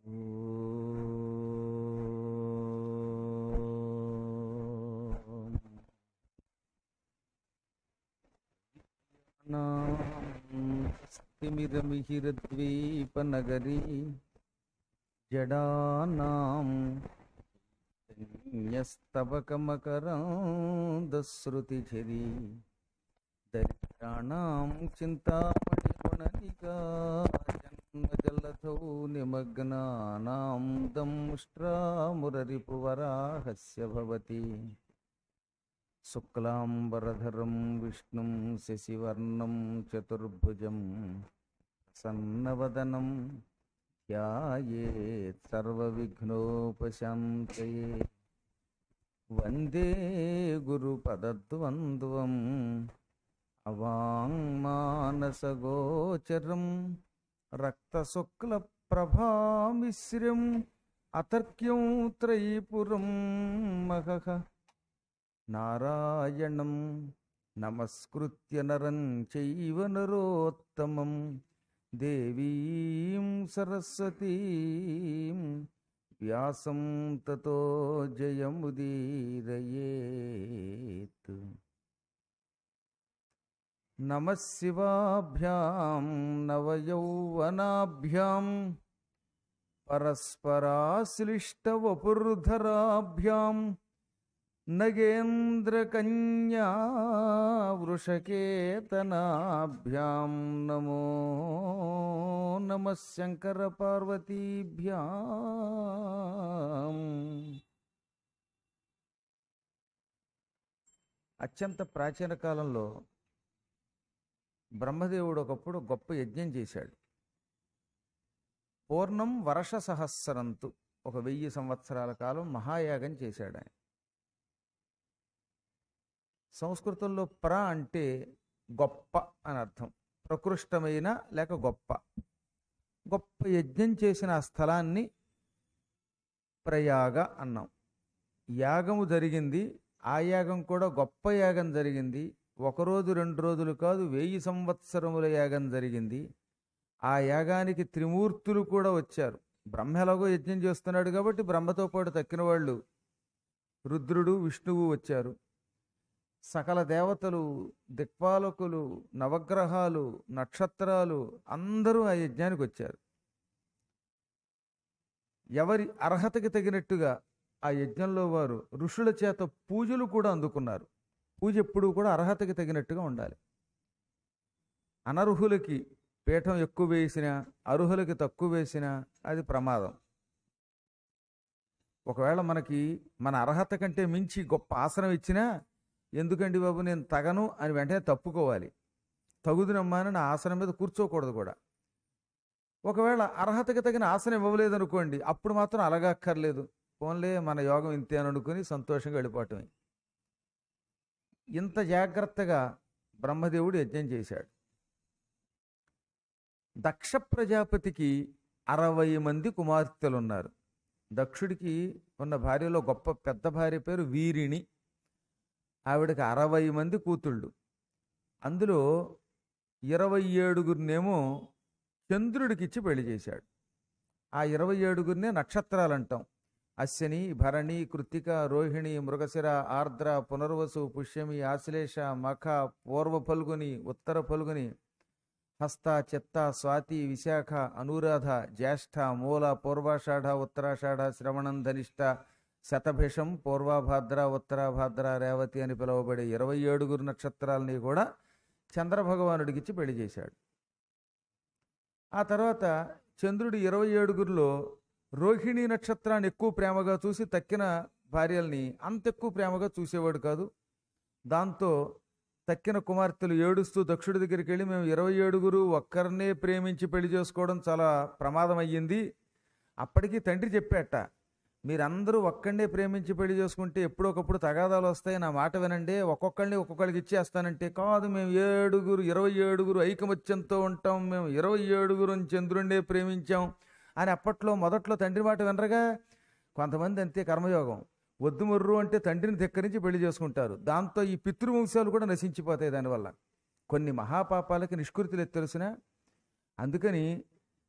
తిమిరమిహిరద్వీపనగరీ జడానాం న్యస్తవకమకరాంధశ్రుతిఝరీ దరిద్రాణాం చింతామణిగుణనికా జన్మజలధౌ నిమగ్నానాం దంష్ట్రామురరిపువరాహస్య భవతి శుక్లాంబరధరం విష్ణుం శశివర్ణం చతుర్భుజం సన్నవదనం ధ్యాయేత్ సర్వవిఘ్నోపశాంతయే వందే గురుపదద్వంద్వం అవాంగ్మానసగోచరం రక్తశుక్లప్రభామిశ్రం అతర్క్యం త్రైపురం మహః నారాయణం నమస్కృత్య నరం చైవ నరోత్తమం దేవీం సరస్వతీం వ్యాసం తతో జయముదీరయేత్ నమ శివాభ్యాం నవయౌవనాభ్యాం పరస్పరాశ్లిష్టవపుర్ధరాభ్యాం నగేంద్రకన్యా వృషకేతనాభ్యాం నమో నమ శంకరపార్వతీభ్యాం అత్యంత ప్రాచీన కాలంలో బ్రహ్మదేవుడు ఒకప్పుడు గొప్ప యజ్ఞం చేశాడు పూర్ణం వర్ష సహస్రంతు ఒక వెయ్యి సంవత్సరాల కాలం మహాయాగం చేశాడు ఆయన సంస్కృతంలో ప్ర అంటే గొప్ప అని అర్థం ప్రకృష్టమైన లేక గొప్ప గొప్ప యజ్ఞం చేసిన ఆ స్థలాన్ని ప్రయాగ అన్నాం యాగము జరిగింది ఆ యాగం కూడా గొప్ప యాగం జరిగింది ఒకరోజు రెండు రోజులు కాదు వెయ్యి సంవత్సరముల యాగం జరిగింది ఆ యాగానికి త్రిమూర్తులు కూడా వచ్చారు బ్రహ్మ ఎలాగో యజ్ఞం చేస్తున్నాడు కాబట్టి బ్రహ్మతో పాటు తక్కిన వాళ్ళు రుద్రుడు విష్ణువు వచ్చారు సకల దేవతలు దిక్పాలకులు నవగ్రహాలు నక్షత్రాలు అందరూ ఆ యజ్ఞానికి వచ్చారు ఎవరి అర్హతకి తగినట్టుగా ఆ యజ్ఞంలో వారు ఋషుల చేత పూజలు కూడా అందుకున్నారు పూజ ఎప్పుడూ కూడా అర్హతకి తగినట్టుగా ఉండాలి అనర్హులకి పీఠం ఎక్కువ వేసినా అర్హులకి తక్కువ వేసినా అది ప్రమాదం ఒకవేళ మనకి మన అర్హత కంటే మించి గొప్ప ఆసనం ఇచ్చినా ఎందుకండి బాబు నేను తగను అని వెంటనే తప్పుకోవాలి తగుదునమ్మా అని నా ఆసనం మీద కూర్చోకూడదు కూడా ఒకవేళ అర్హతకి తగిన ఆసనం ఇవ్వలేదు అనుకోండి అప్పుడు మాత్రం అలగక్కర్లేదు ఫోన్లే మన యోగం ఇంతే అని అనుకుని సంతోషంగా వెళ్ళిపోవటమే ఇంత జాగ్రత్తగా బ్రహ్మదేవుడు యజ్ఞం చేశాడు దక్ష ప్రజాపతికి అరవై మంది కుమార్తెలు ఉన్నారు దక్షుడికి ఉన్న భార్యలో గొప్ప పెద్ద భార్య పేరు వీరిణి ఆవిడకి అరవై మంది కూతుళ్ళు అందులో ఇరవై ఏడుగురినేమో చంద్రుడికిచ్చి పెళ్లి చేశాడు ఆ ఇరవై ఏడుగురినే నక్షత్రాలు అంటాం అశ్విని భరణి కృత్తిక రోహిణి మృగశిర ఆర్ద్ర పునర్వసు పుష్యమి ఆశ్లేష మఖ పూర్వ ఫల్గుని ఉత్తర ఫల్గుని హస్త చిత్త స్వాతి విశాఖ అనురాధ జ్యేష్ఠ మూల పూర్వాషాఢ ఉత్తరాషాఢ శ్రవణం ధనిష్ట శతభిషం పూర్వభాద్ర ఉత్తరాభాద్ర రేవతి అని పిలువబడే ఇరవై ఏడుగురు నక్షత్రాలని కూడా చంద్రభగవానుడికిచ్చి పెళ్లి చేశాడు ఆ తర్వాత చంద్రుడి ఇరవై ఏడుగురిలో రోహిణి నక్షత్రాన్ని ఎక్కువ ప్రేమగా చూసి తక్కిన భార్యల్ని అంత ఎక్కువ ప్రేమగా చూసేవాడు కాదు దాంతో తక్కిన కుమార్తెలు ఏడుస్తూ దక్షుడి దగ్గరికి వెళ్ళి మేము ఇరవై ఏడుగురు ఒక్కరినే ప్రేమించి పెళ్లి చేసుకోవడం చాలా ప్రమాదం అయ్యింది అప్పటికి తండ్రి చెప్పాట మీరందరూ ఒక్కడినే ప్రేమించి పెళ్లి చేసుకుంటే ఎప్పుడొకప్పుడు తగాదాలు వస్తాయి నా మాట వినండి ఒక్కొక్కరిని ఒక్కొక్కరికి ఇచ్చేస్తానంటే కాదు మేము ఏడుగురు ఇరవై ఏడుగురు ఐకమత్యంతో ఉంటాం మేము ఇరవై ఏడుగురు చంద్రుడినే ప్రేమించాం అని అప్పట్లో మొదట్లో తండ్రి మాట వినరగా కొంతమంది అంతే కర్మయోగం వద్దు మొర్రు అంటే తండ్రిని ధిక్కరించి పెళ్లి చేసుకుంటారు దాంతో ఈ పితృవంశాలు కూడా నశించిపోతాయి దానివల్ల కొన్ని మహాపాపాలకి నిష్కృతులు తెలిసిన అందుకని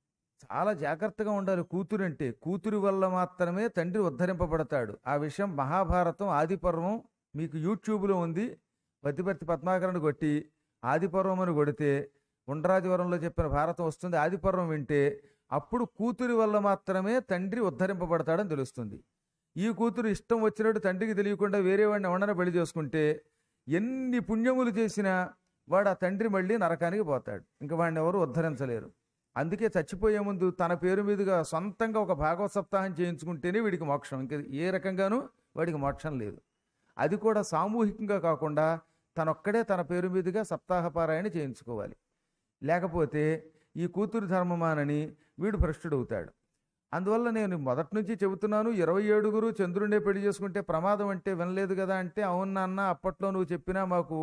చాలా జాగ్రత్తగా ఉండాలి కూతురు అంటే కూతురి వల్ల మాత్రమే తండ్రి ఉద్ధరింపబడతాడు ఆ విషయం మహాభారతం ఆదిపర్వం మీకు యూట్యూబ్లో ఉంది పతిపర్తి పద్మాకరణ కొట్టి ఆదిపర్వం అని కొడితే ఉండ్రాజవరంలో చెప్పిన భారతం వస్తుంది ఆదిపర్వం వింటే అప్పుడు కూతురి వల్ల మాత్రమే తండ్రి ఉద్ధరింపబడతాడని తెలుస్తుంది ఈ కూతురు ఇష్టం వచ్చినట్టు తండ్రికి తెలియకుండా వేరే వాడిని ఎవడన పెళ్లి చేసుకుంటే ఎన్ని పుణ్యములు చేసినా వాడు ఆ తండ్రి మళ్ళీ నరకానికి పోతాడు ఇంకా వాడిని ఎవరు ఉద్ధరించలేరు అందుకే చచ్చిపోయే ముందు తన పేరు మీదుగా సొంతంగా ఒక భాగవత సప్తాహం చేయించుకుంటేనే వీడికి మోక్షం ఇంకా ఏ రకంగానూ వాడికి మోక్షం లేదు అది కూడా సామూహికంగా కాకుండా తనొక్కడే తన పేరు మీదుగా సప్తాహ పారాయణ చేయించుకోవాలి లేకపోతే ఈ కూతురు ధర్మమానని వీడు భ్రష్టుడవుతాడు అందువల్ల నేను మొదటి నుంచి చెబుతున్నాను ఇరవై ఏడుగురు చంద్రుడినే పెళ్లి చేసుకుంటే ప్రమాదం అంటే వినలేదు కదా అంటే అవును నాన్న అప్పట్లో నువ్వు చెప్పినా మాకు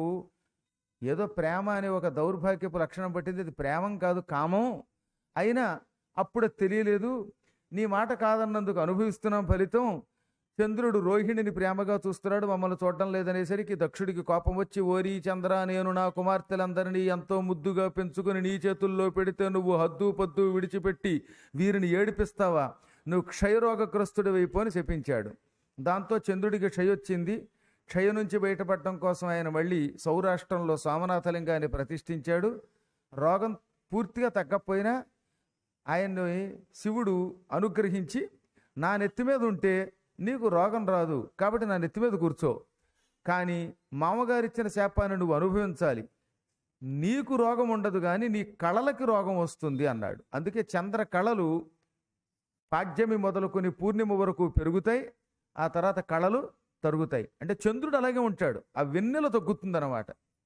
ఏదో ప్రేమ అనే ఒక దౌర్భాగ్యపు లక్షణం పట్టింది అది ప్రేమం కాదు కామం అయినా అప్పుడు అది తెలియలేదు నీ మాట కాదన్నందుకు అనుభవిస్తున్నాం ఫలితం చంద్రుడు రోహిణిని ప్రేమగా చూస్తున్నాడు మమ్మల్ని చూడటం లేదనేసరికి దక్షుడికి కోపం వచ్చి ఓరి చంద్ర నేను నా కుమార్తెలందరినీ ఎంతో ముద్దుగా పెంచుకుని నీ చేతుల్లో పెడితే నువ్వు హద్దు పద్దు విడిచిపెట్టి వీరిని ఏడిపిస్తావా నువ్వు క్షయరోగగ్రస్తుడివైపో అని శపించాడు దాంతో చంద్రుడికి క్షయ వచ్చింది క్షయ నుంచి బయటపడటం కోసం ఆయన మళ్ళీ సౌరాష్ట్రంలో సోమనాథలింగాన్ని ప్రతిష్ఠించాడు రోగం పూర్తిగా తగ్గకపోయినా ఆయన్ని శివుడు అనుగ్రహించి నా నెత్తి మీద ఉంటే నీకు రోగం రాదు కాబట్టి నా నెత్తి మీద కూర్చో కానీ మామగారిచ్చిన శాపాన్ని నువ్వు అనుభవించాలి నీకు రోగం ఉండదు కానీ నీ కళలకి రోగం వస్తుంది అన్నాడు అందుకే చంద్ర కళలు పాడ్యమి మొదలుకొని పూర్ణిమ వరకు పెరుగుతాయి ఆ తర్వాత కళలు తరుగుతాయి అంటే చంద్రుడు అలాగే ఉంటాడు ఆ వెన్నెల తగ్గుతుందన్నమాట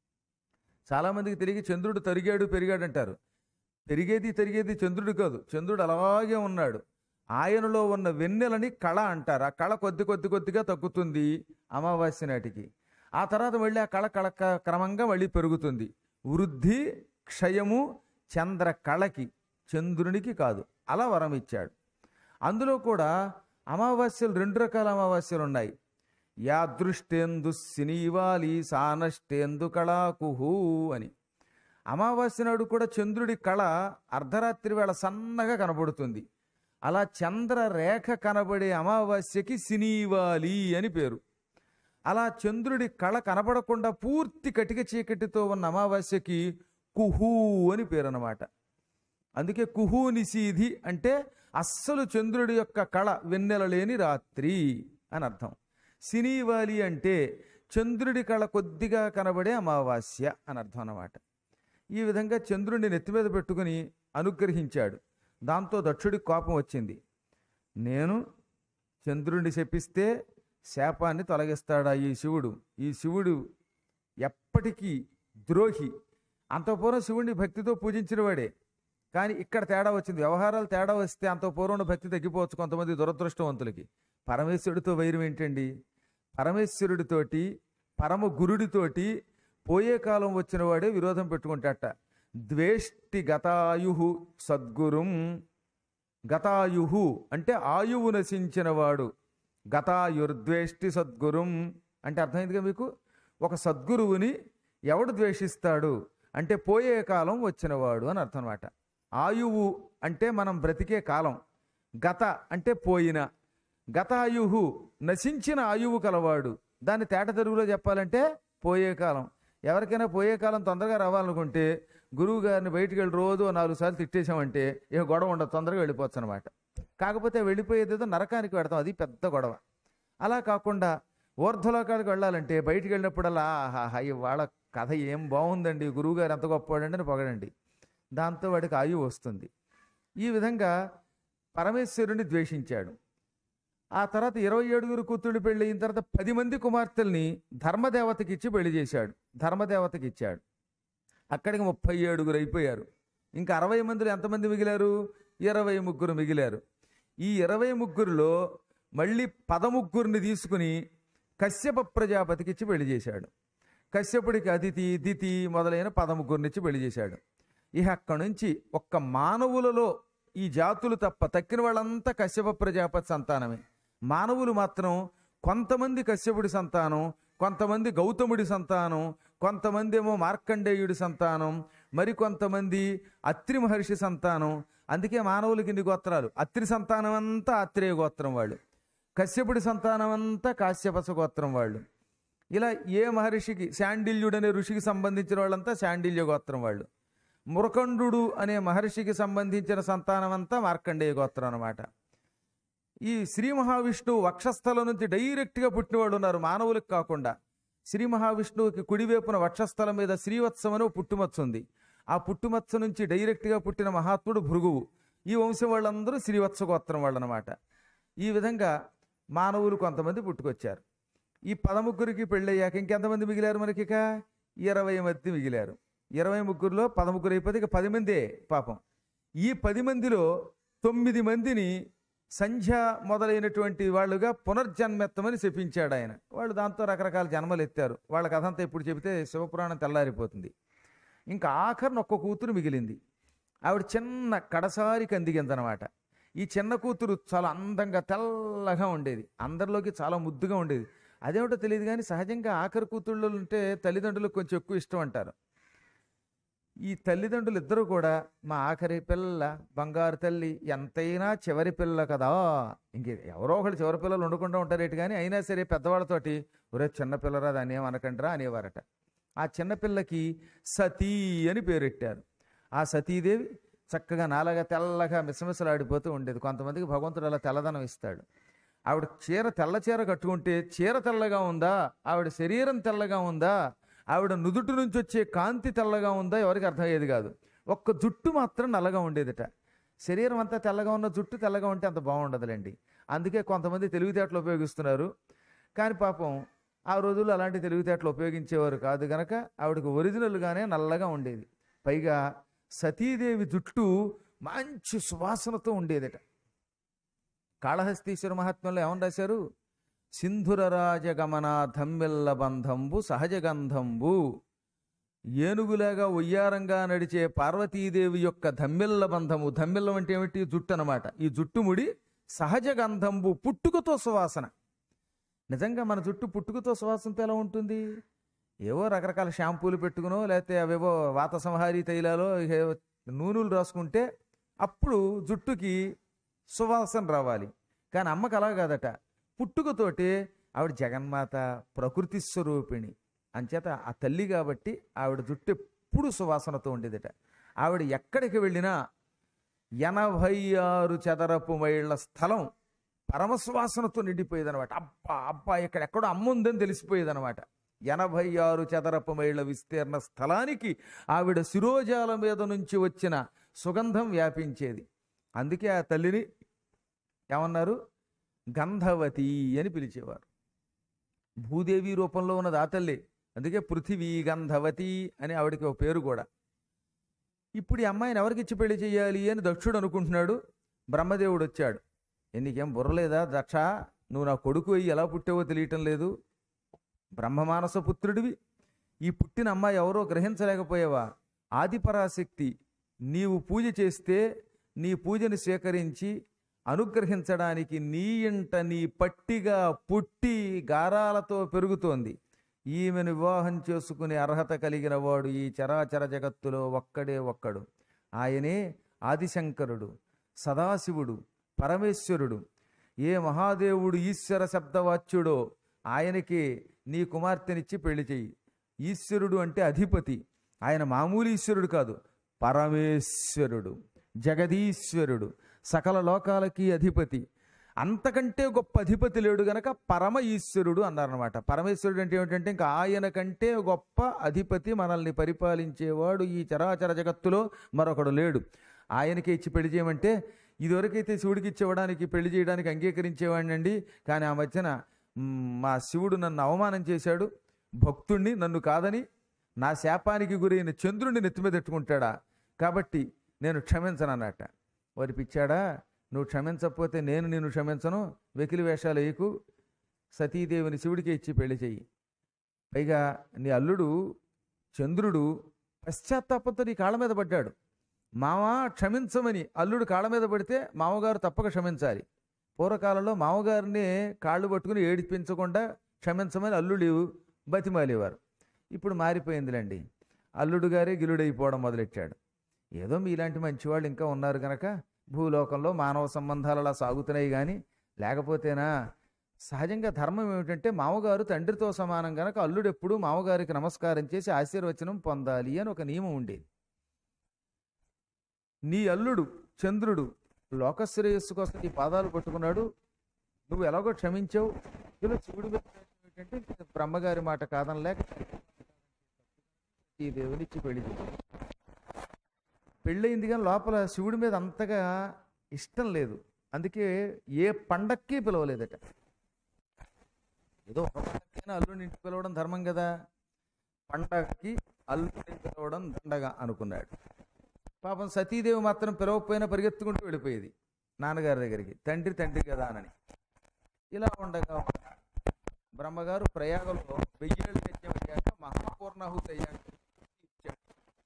చాలామందికి తిరిగి చంద్రుడు తరిగాడు పెరిగాడు అంటారు పెరిగేది తరిగేది చంద్రుడు కాదు చంద్రుడు అలాగే ఉన్నాడు ఆయనలో ఉన్న వెన్నెలని కళ అంటారు ఆ కళ కొద్ది కొద్ది కొద్దిగా తగ్గుతుంది అమావాస్య నాటికి ఆ తర్వాత మళ్ళీ ఆ కళ కళ క- క్రమంగా మళ్ళీ పెరుగుతుంది వృద్ధి క్షయము చంద్ర కళకి చంద్రునికి కాదు అలా వరం ఇచ్చాడు అందులో కూడా అమావాస్యలు రెండు రకాల అమావాస్యలు ఉన్నాయి యాదృష్టేందు సినీవాలి సానష్టేందు కళాకుహు అని అమావాస్య నాడు కూడా చంద్రుడి కళ అర్ధరాత్రి వేళ సన్నగా కనబడుతుంది అలా చంద్ర రేఖ కనబడే అమావాస్యకి సినీవాలి అని పేరు అలా చంద్రుడి కళ కనబడకుండా పూర్తి కటిక చీకటితో ఉన్న అమావాస్యకి కుహు అని పేరు అన్నమాట అందుకే కుహు నిశీధి అంటే అస్సలు చంద్రుడి యొక్క కళ వెన్నెల లేని రాత్రి అని అర్థం సినీవాలి అంటే చంద్రుడి కళ కొద్దిగా కనబడే అమావాస్య అని అర్థం అన్నమాట ఈ విధంగా చంద్రుడిని నెత్తి మీద పెట్టుకుని అనుగ్రహించాడు దాంతో దక్షుడికి కోపం వచ్చింది నేను చంద్రుడిని శపిస్తే శాపాన్ని తొలగిస్తాడా ఈ శివుడు ఈ శివుడు ఎప్పటికీ ద్రోహి అంత పూర్వం శివుడిని భక్తితో పూజించిన వాడే కానీ ఇక్కడ తేడా వచ్చింది వ్యవహారాలు తేడా వస్తే అంత పూర్వం భక్తి తగ్గిపోవచ్చు కొంతమంది దురదృష్టవంతులకి పరమేశ్వరుడితో వైరం ఏంటండి పరమేశ్వరుడితోటి పరమ గురుడితోటి పోయే కాలం వచ్చిన వాడే విరోధం పెట్టుకుంటాట ద్వేష్టి గతాయు సద్గురుం గతాయుహు అంటే ఆయువు నశించినవాడు గతాయుర్ద్వేష్టి సద్గురుం అంటే అర్థమైందిగా మీకు ఒక సద్గురువుని ఎవడు ద్వేషిస్తాడు అంటే పోయే కాలం వచ్చినవాడు అని అర్థం అనమాట ఆయువు అంటే మనం బ్రతికే కాలం గత అంటే పోయిన గతాయుహు నశించిన ఆయువు కలవాడు దాన్ని తేట తెలుగులో చెప్పాలంటే పోయే కాలం ఎవరికైనా పోయే కాలం తొందరగా రావాలనుకుంటే గురువు గారిని బయటికి వెళ్ళి రోజు ఓ నాలుగు సార్లు తిట్టేశామంటే ఇక గొడవ ఉండదు తొందరగా వెళ్ళిపోవచ్చు అనమాట కాకపోతే వెళ్ళిపోయేదేదో నరకానికి పెడతాం అది పెద్ద గొడవ అలా కాకుండా ఊర్ధ్వలోకాలకు వెళ్ళాలంటే బయటికి వెళ్ళినప్పుడల్లా ఆహా వాళ్ళ కథ ఏం బాగుందండి గురువుగారు ఎంత గొప్పవాడండి అని పొగడండి దాంతో వాడికి ఆయువు వస్తుంది ఈ విధంగా పరమేశ్వరుని ద్వేషించాడు ఆ తర్వాత ఇరవై ఏడుగురు కూతుళ్ళు పెళ్లి అయిన తర్వాత పది మంది కుమార్తెల్ని ధర్మదేవతకి ఇచ్చి పెళ్లి చేశాడు ధర్మదేవతకి ఇచ్చాడు అక్కడికి ముప్పై ఏడుగురు అయిపోయారు ఇంకా అరవై మందిలో ఎంతమంది మిగిలారు ఇరవై ముగ్గురు మిగిలారు ఈ ఇరవై ముగ్గురులో మళ్ళీ పదముగ్గురిని తీసుకుని కశ్యప ప్రజాపతికి ఇచ్చి పెళ్లి చేశాడు కశ్యపుడికి అతిథి దితి మొదలైన పదముగ్గురిని ఇచ్చి పెళ్లి చేశాడు ఇక అక్కడి నుంచి ఒక్క మానవులలో ఈ జాతులు తప్ప తక్కిన వాళ్ళంతా కశ్యప ప్రజాపతి సంతానమే మానవులు మాత్రం కొంతమంది కశ్యపుడి సంతానం కొంతమంది గౌతముడి సంతానం కొంతమంది ఏమో మార్కండేయుడి సంతానం మరికొంతమంది అత్రి మహర్షి సంతానం అందుకే మానవులకి ఇన్ని గోత్రాలు అత్రి సంతానం అంతా ఆత్రేయ గోత్రం వాళ్ళు కశ్యపుడి సంతానం అంతా కాశ్యపస గోత్రం వాళ్ళు ఇలా ఏ మహర్షికి శాండిల్యుడు అనే ఋషికి సంబంధించిన వాళ్ళంతా శాండిల్య గోత్రం వాళ్ళు మురకండు అనే మహర్షికి సంబంధించిన సంతానం అంతా మార్కండేయ గోత్రం అన్నమాట ఈ శ్రీ మహావిష్ణువు వక్షస్థలం నుంచి డైరెక్ట్గా పుట్టినవాడు ఉన్నారు మానవులకు కాకుండా శ్రీ మహావిష్ణువుకి కుడివైపున వక్షస్థలం మీద శ్రీవత్సం అని ఓ పుట్టుమచ్చ ఉంది ఆ పుట్టుమచ్చ నుంచి డైరెక్ట్గా పుట్టిన మహాత్ముడు భృగువు ఈ వంశం వాళ్ళందరూ శ్రీవత్స గోత్రం వాళ్ళనమాట ఈ విధంగా మానవులు కొంతమంది పుట్టుకొచ్చారు ఈ పదముగ్గురికి పెళ్ళయ్యాక ఇంకెంతమంది మిగిలారు మనకి ఇక ఇరవై మంది మిగిలారు ఇరవై ముగ్గురులో పదముగ్గురు అయిపోతే ఇక పది మందే పాపం ఈ పది మందిలో తొమ్మిది మందిని సంధ్య మొదలైనటువంటి వాళ్ళుగా పునర్జన్మెత్తమని చెప్పించాడు ఆయన వాళ్ళు దాంతో రకరకాల జన్మలు ఎత్తారు వాళ్ళ కథంతా ఇప్పుడు చెబితే శివపురాణం తెల్లారిపోతుంది ఇంకా ఆఖరిన ఒక్క కూతురు మిగిలింది ఆవిడ చిన్న కడసారి కందిగిందనమాట ఈ చిన్న కూతురు చాలా అందంగా తెల్లగా ఉండేది అందరిలోకి చాలా ముద్దుగా ఉండేది అదేమిటో తెలియదు కానీ సహజంగా ఆఖరి కూతుళ్ళు ఉంటే తల్లిదండ్రులకు కొంచెం ఎక్కువ ఇష్టం అంటారు ఈ తల్లిదండ్రులు ఇద్దరు కూడా మా ఆఖరి పిల్ల బంగారు తల్లి ఎంతైనా చివరి పిల్ల కదా ఇంక ఎవరో ఒకళ్ళు చివరి పిల్లలు ఉండకుండా ఉంటారేటి కానీ అయినా సరే పెద్దవాళ్ళతోటి ఒరే చిన్న పిల్లరా దాన్ని ఏమనకండ్రా అనేవారట ఆ చిన్న పిల్లకి సతీ అని పేరెట్టారు ఆ సతీదేవి చక్కగా నాలాగా తెల్లగా మిసమిసలాడిపోతూ ఉండేది కొంతమందికి భగవంతుడు అలా తెల్లదనం ఇస్తాడు ఆవిడ చీర తెల్ల చీర కట్టుకుంటే చీర తెల్లగా ఉందా ఆవిడ శరీరం తెల్లగా ఉందా ఆవిడ నుదుటి నుంచి వచ్చే కాంతి తెల్లగా ఉందా ఎవరికి అర్థమయ్యేది కాదు ఒక్క జుట్టు మాత్రం నల్లగా ఉండేదిట శరీరం అంతా తెల్లగా ఉన్న జుట్టు తెల్లగా ఉంటే అంత బాగుండదులేండి అందుకే కొంతమంది తెలివితేటలు ఉపయోగిస్తున్నారు కానీ పాపం ఆ రోజుల్లో అలాంటి తెలివితేటలు ఉపయోగించేవారు కాదు గనక ఆవిడకి ఒరిజినల్గానే నల్లగా ఉండేది పైగా సతీదేవి జుట్టు మంచి సువాసనతో ఉండేదట కాళహస్తీశ్వర మహాత్మ్యంలో ఏమని రాశారు సింధురరాజగమన ధమ్మిల్ల బంధంబు సహజగంధంబు ఏనుగులాగా ఉయ్యారంగా నడిచే పార్వతీదేవి యొక్క ధమ్మిల్ల బంధము ధమ్మిల్లం అంటే ఏమిటి జుట్టు అనమాట ఈ జుట్టుముడి సహజ గంధంబు పుట్టుకతో సువాసన నిజంగా మన జుట్టు పుట్టుకతో సువాసనతో ఎలా ఉంటుంది ఏవో రకరకాల షాంపూలు పెట్టుకునో లేకపోతే అవేవో వాత సంహారీ తైలాలో ఏవో నూనెలు రాసుకుంటే అప్పుడు జుట్టుకి సువాసన రావాలి కానీ అమ్మకు అలా కాదట పుట్టుకతోటి ఆవిడ జగన్మాత ప్రకృతి స్వరూపిణి అంచేత ఆ తల్లి కాబట్టి ఆవిడ జుట్టు ఎప్పుడు సువాసనతో ఉండేదట ఆవిడ ఎక్కడికి వెళ్ళినా ఎనభై ఆరు చదరపు మైళ్ళ స్థలం పరమశ్వాసనతో నిండిపోయేదనమాట అబ్బా అబ్బా ఇక్కడ ఎక్కడో అమ్మ ఉందని తెలిసిపోయేదనమాట ఎనభై ఆరు చదరపు మైళ్ళ విస్తీర్ణ స్థలానికి ఆవిడ శిరోజాల మీద నుంచి వచ్చిన సుగంధం వ్యాపించేది అందుకే ఆ తల్లిని ఏమన్నారు గంధవతి అని పిలిచేవారు భూదేవి రూపంలో ఉన్నది ఆ తల్లి అందుకే పృథివీ గంధవతి అని ఆవిడకి ఒక పేరు కూడా ఇప్పుడు ఈ అమ్మాయిని ఎవరికి ఇచ్చి పెళ్లి చేయాలి అని దక్షుడు అనుకుంటున్నాడు బ్రహ్మదేవుడు వచ్చాడు "ఏ, నీకేం బుర్రలేదా దక్ష నువ్వు నా కొడుకు అయ్యి ఎలా పుట్టావో తెలియటం లేదు బ్రహ్మమానస పుత్రుడివి ఈ పుట్టిన అమ్మాయి ఎవరో గ్రహించలేకపోయావా ఆదిపరాశక్తి నీవు పూజ చేస్తే నీ పూజను స్వీకరించి అనుగ్రహించడానికి నీ ఇంట నీ పట్టిగా పుట్టి గారాలతో పెరుగుతోంది ఈమెను వివాహం చేసుకునే అర్హత కలిగిన వాడు ఈ చరాచర జగత్తులో ఒక్కడే ఒక్కడు ఆయనే ఆదిశంకరుడు సదాశివుడు పరమేశ్వరుడు ఏ మహాదేవుడు ఈశ్వర శబ్దవాచ్యుడో ఆయనకి నీ కుమార్తెనిచ్చి పెళ్లి చెయ్యి ఈశ్వరుడు అంటే అధిపతి ఆయన మామూలు ఈశ్వరుడు కాదు పరమేశ్వరుడు జగదీశ్వరుడు సకల లోకాలకి అధిపతి అంతకంటే గొప్ప అధిపతి లేడు గనక పరమ ఈశ్వరుడు అన్నారనమాట పరమేశ్వరుడు అంటే ఏమిటంటే ఇంకా ఆయన కంటే గొప్ప అధిపతి మనల్ని పరిపాలించేవాడు ఈ చరాచర జగత్తులో మరొకడు లేడు ఆయనకే ఇచ్చి పెళ్లి చేయమంటే ఇదివరకైతే శివుడికి ఇచ్చివ్వడానికి పెళ్లి చేయడానికి అంగీకరించేవాడినండి కానీ ఆ మధ్యన మ్, మా శివుడు నన్ను అవమానం చేశాడు భక్తుణ్ణి నన్ను కాదని నా శాపానికి గురైన చంద్రుడిని నెత్తిమీద పెట్టుకుంటాడా కాబట్టి నేను క్షమించనన్నట వారి పిచ్చాడా నువ్వు క్షమించకపోతే నేను నిన్ను క్షమించను వెకిలి వేషాలు వేయకు సతీదేవిని శివుడికి ఇచ్చి పెళ్లి చెయ్యి పైగా నీ అల్లుడు చంద్రుడు పశ్చాత్తాపంతో నీ కాళ్ళ మీద పడ్డాడు మామ క్షమించమని అల్లుడు కాళ్ళ మీద పడితే మామగారు తప్పక క్షమించాలి పూర్వకాలంలో మామగారిని కాళ్ళు పట్టుకుని ఏడిపించకుండా క్షమించమని అల్లుడు బతిమాలేవారు ఇప్పుడు మారిపోయిందిలేండి అల్లుడు గారే గిలుడైపోవడం మొదలెట్టాడు ఏదో మీలాంటి మంచివాళ్ళు ఇంకా ఉన్నారు కనుక భూలోకంలో మానవ సంబంధాలు అలా సాగుతున్నాయి కానీ లేకపోతేనా సహజంగా ధర్మం ఏమిటంటే మామగారు తండ్రితో సమానం గనక అల్లుడు ఎప్పుడూ మామగారికి నమస్కారం చేసి ఆశీర్వచనం పొందాలి అని ఒక నియమం ఉండేది నీ అల్లుడు చంద్రుడు లోకశ్రేయస్సు కోసం నీ పాదాలు పట్టుకున్నాడు నువ్వు ఎలాగో క్షమించావు ఇందులో శివుడి మీద ఏంటంటే బ్రహ్మగారి మాట కాదనలేక ఈ దేవునిచ్చి పెళ్లి చేశాడు. పెళ్ళయింది కానీ లోపల శివుడి మీద అంతగా ఇష్టం లేదు అందుకే ఏ పండక్కి పిలవలేదట ఏదో ఒక పండగకైనా అల్లుడిని ఇంటికి పిలవడం ధర్మం కదా పండగకి అల్లుడిని పిలవడం దండగా అనుకున్నాడు పాపం సతీదేవి మాత్రం పిలవకపోయినా పరిగెత్తుకుంటూ వెళ్ళిపోయేది నాన్నగారి దగ్గరికి తండ్రి తండ్రి కదా అని ఇలా ఉండగా బ్రహ్మగారు ప్రయాగంలో వెయ్యేళ్ళు యజ్ఞం అయ్యాక మహాపూర్ణాహుతి అయ్యాక ఇచ్చాడు.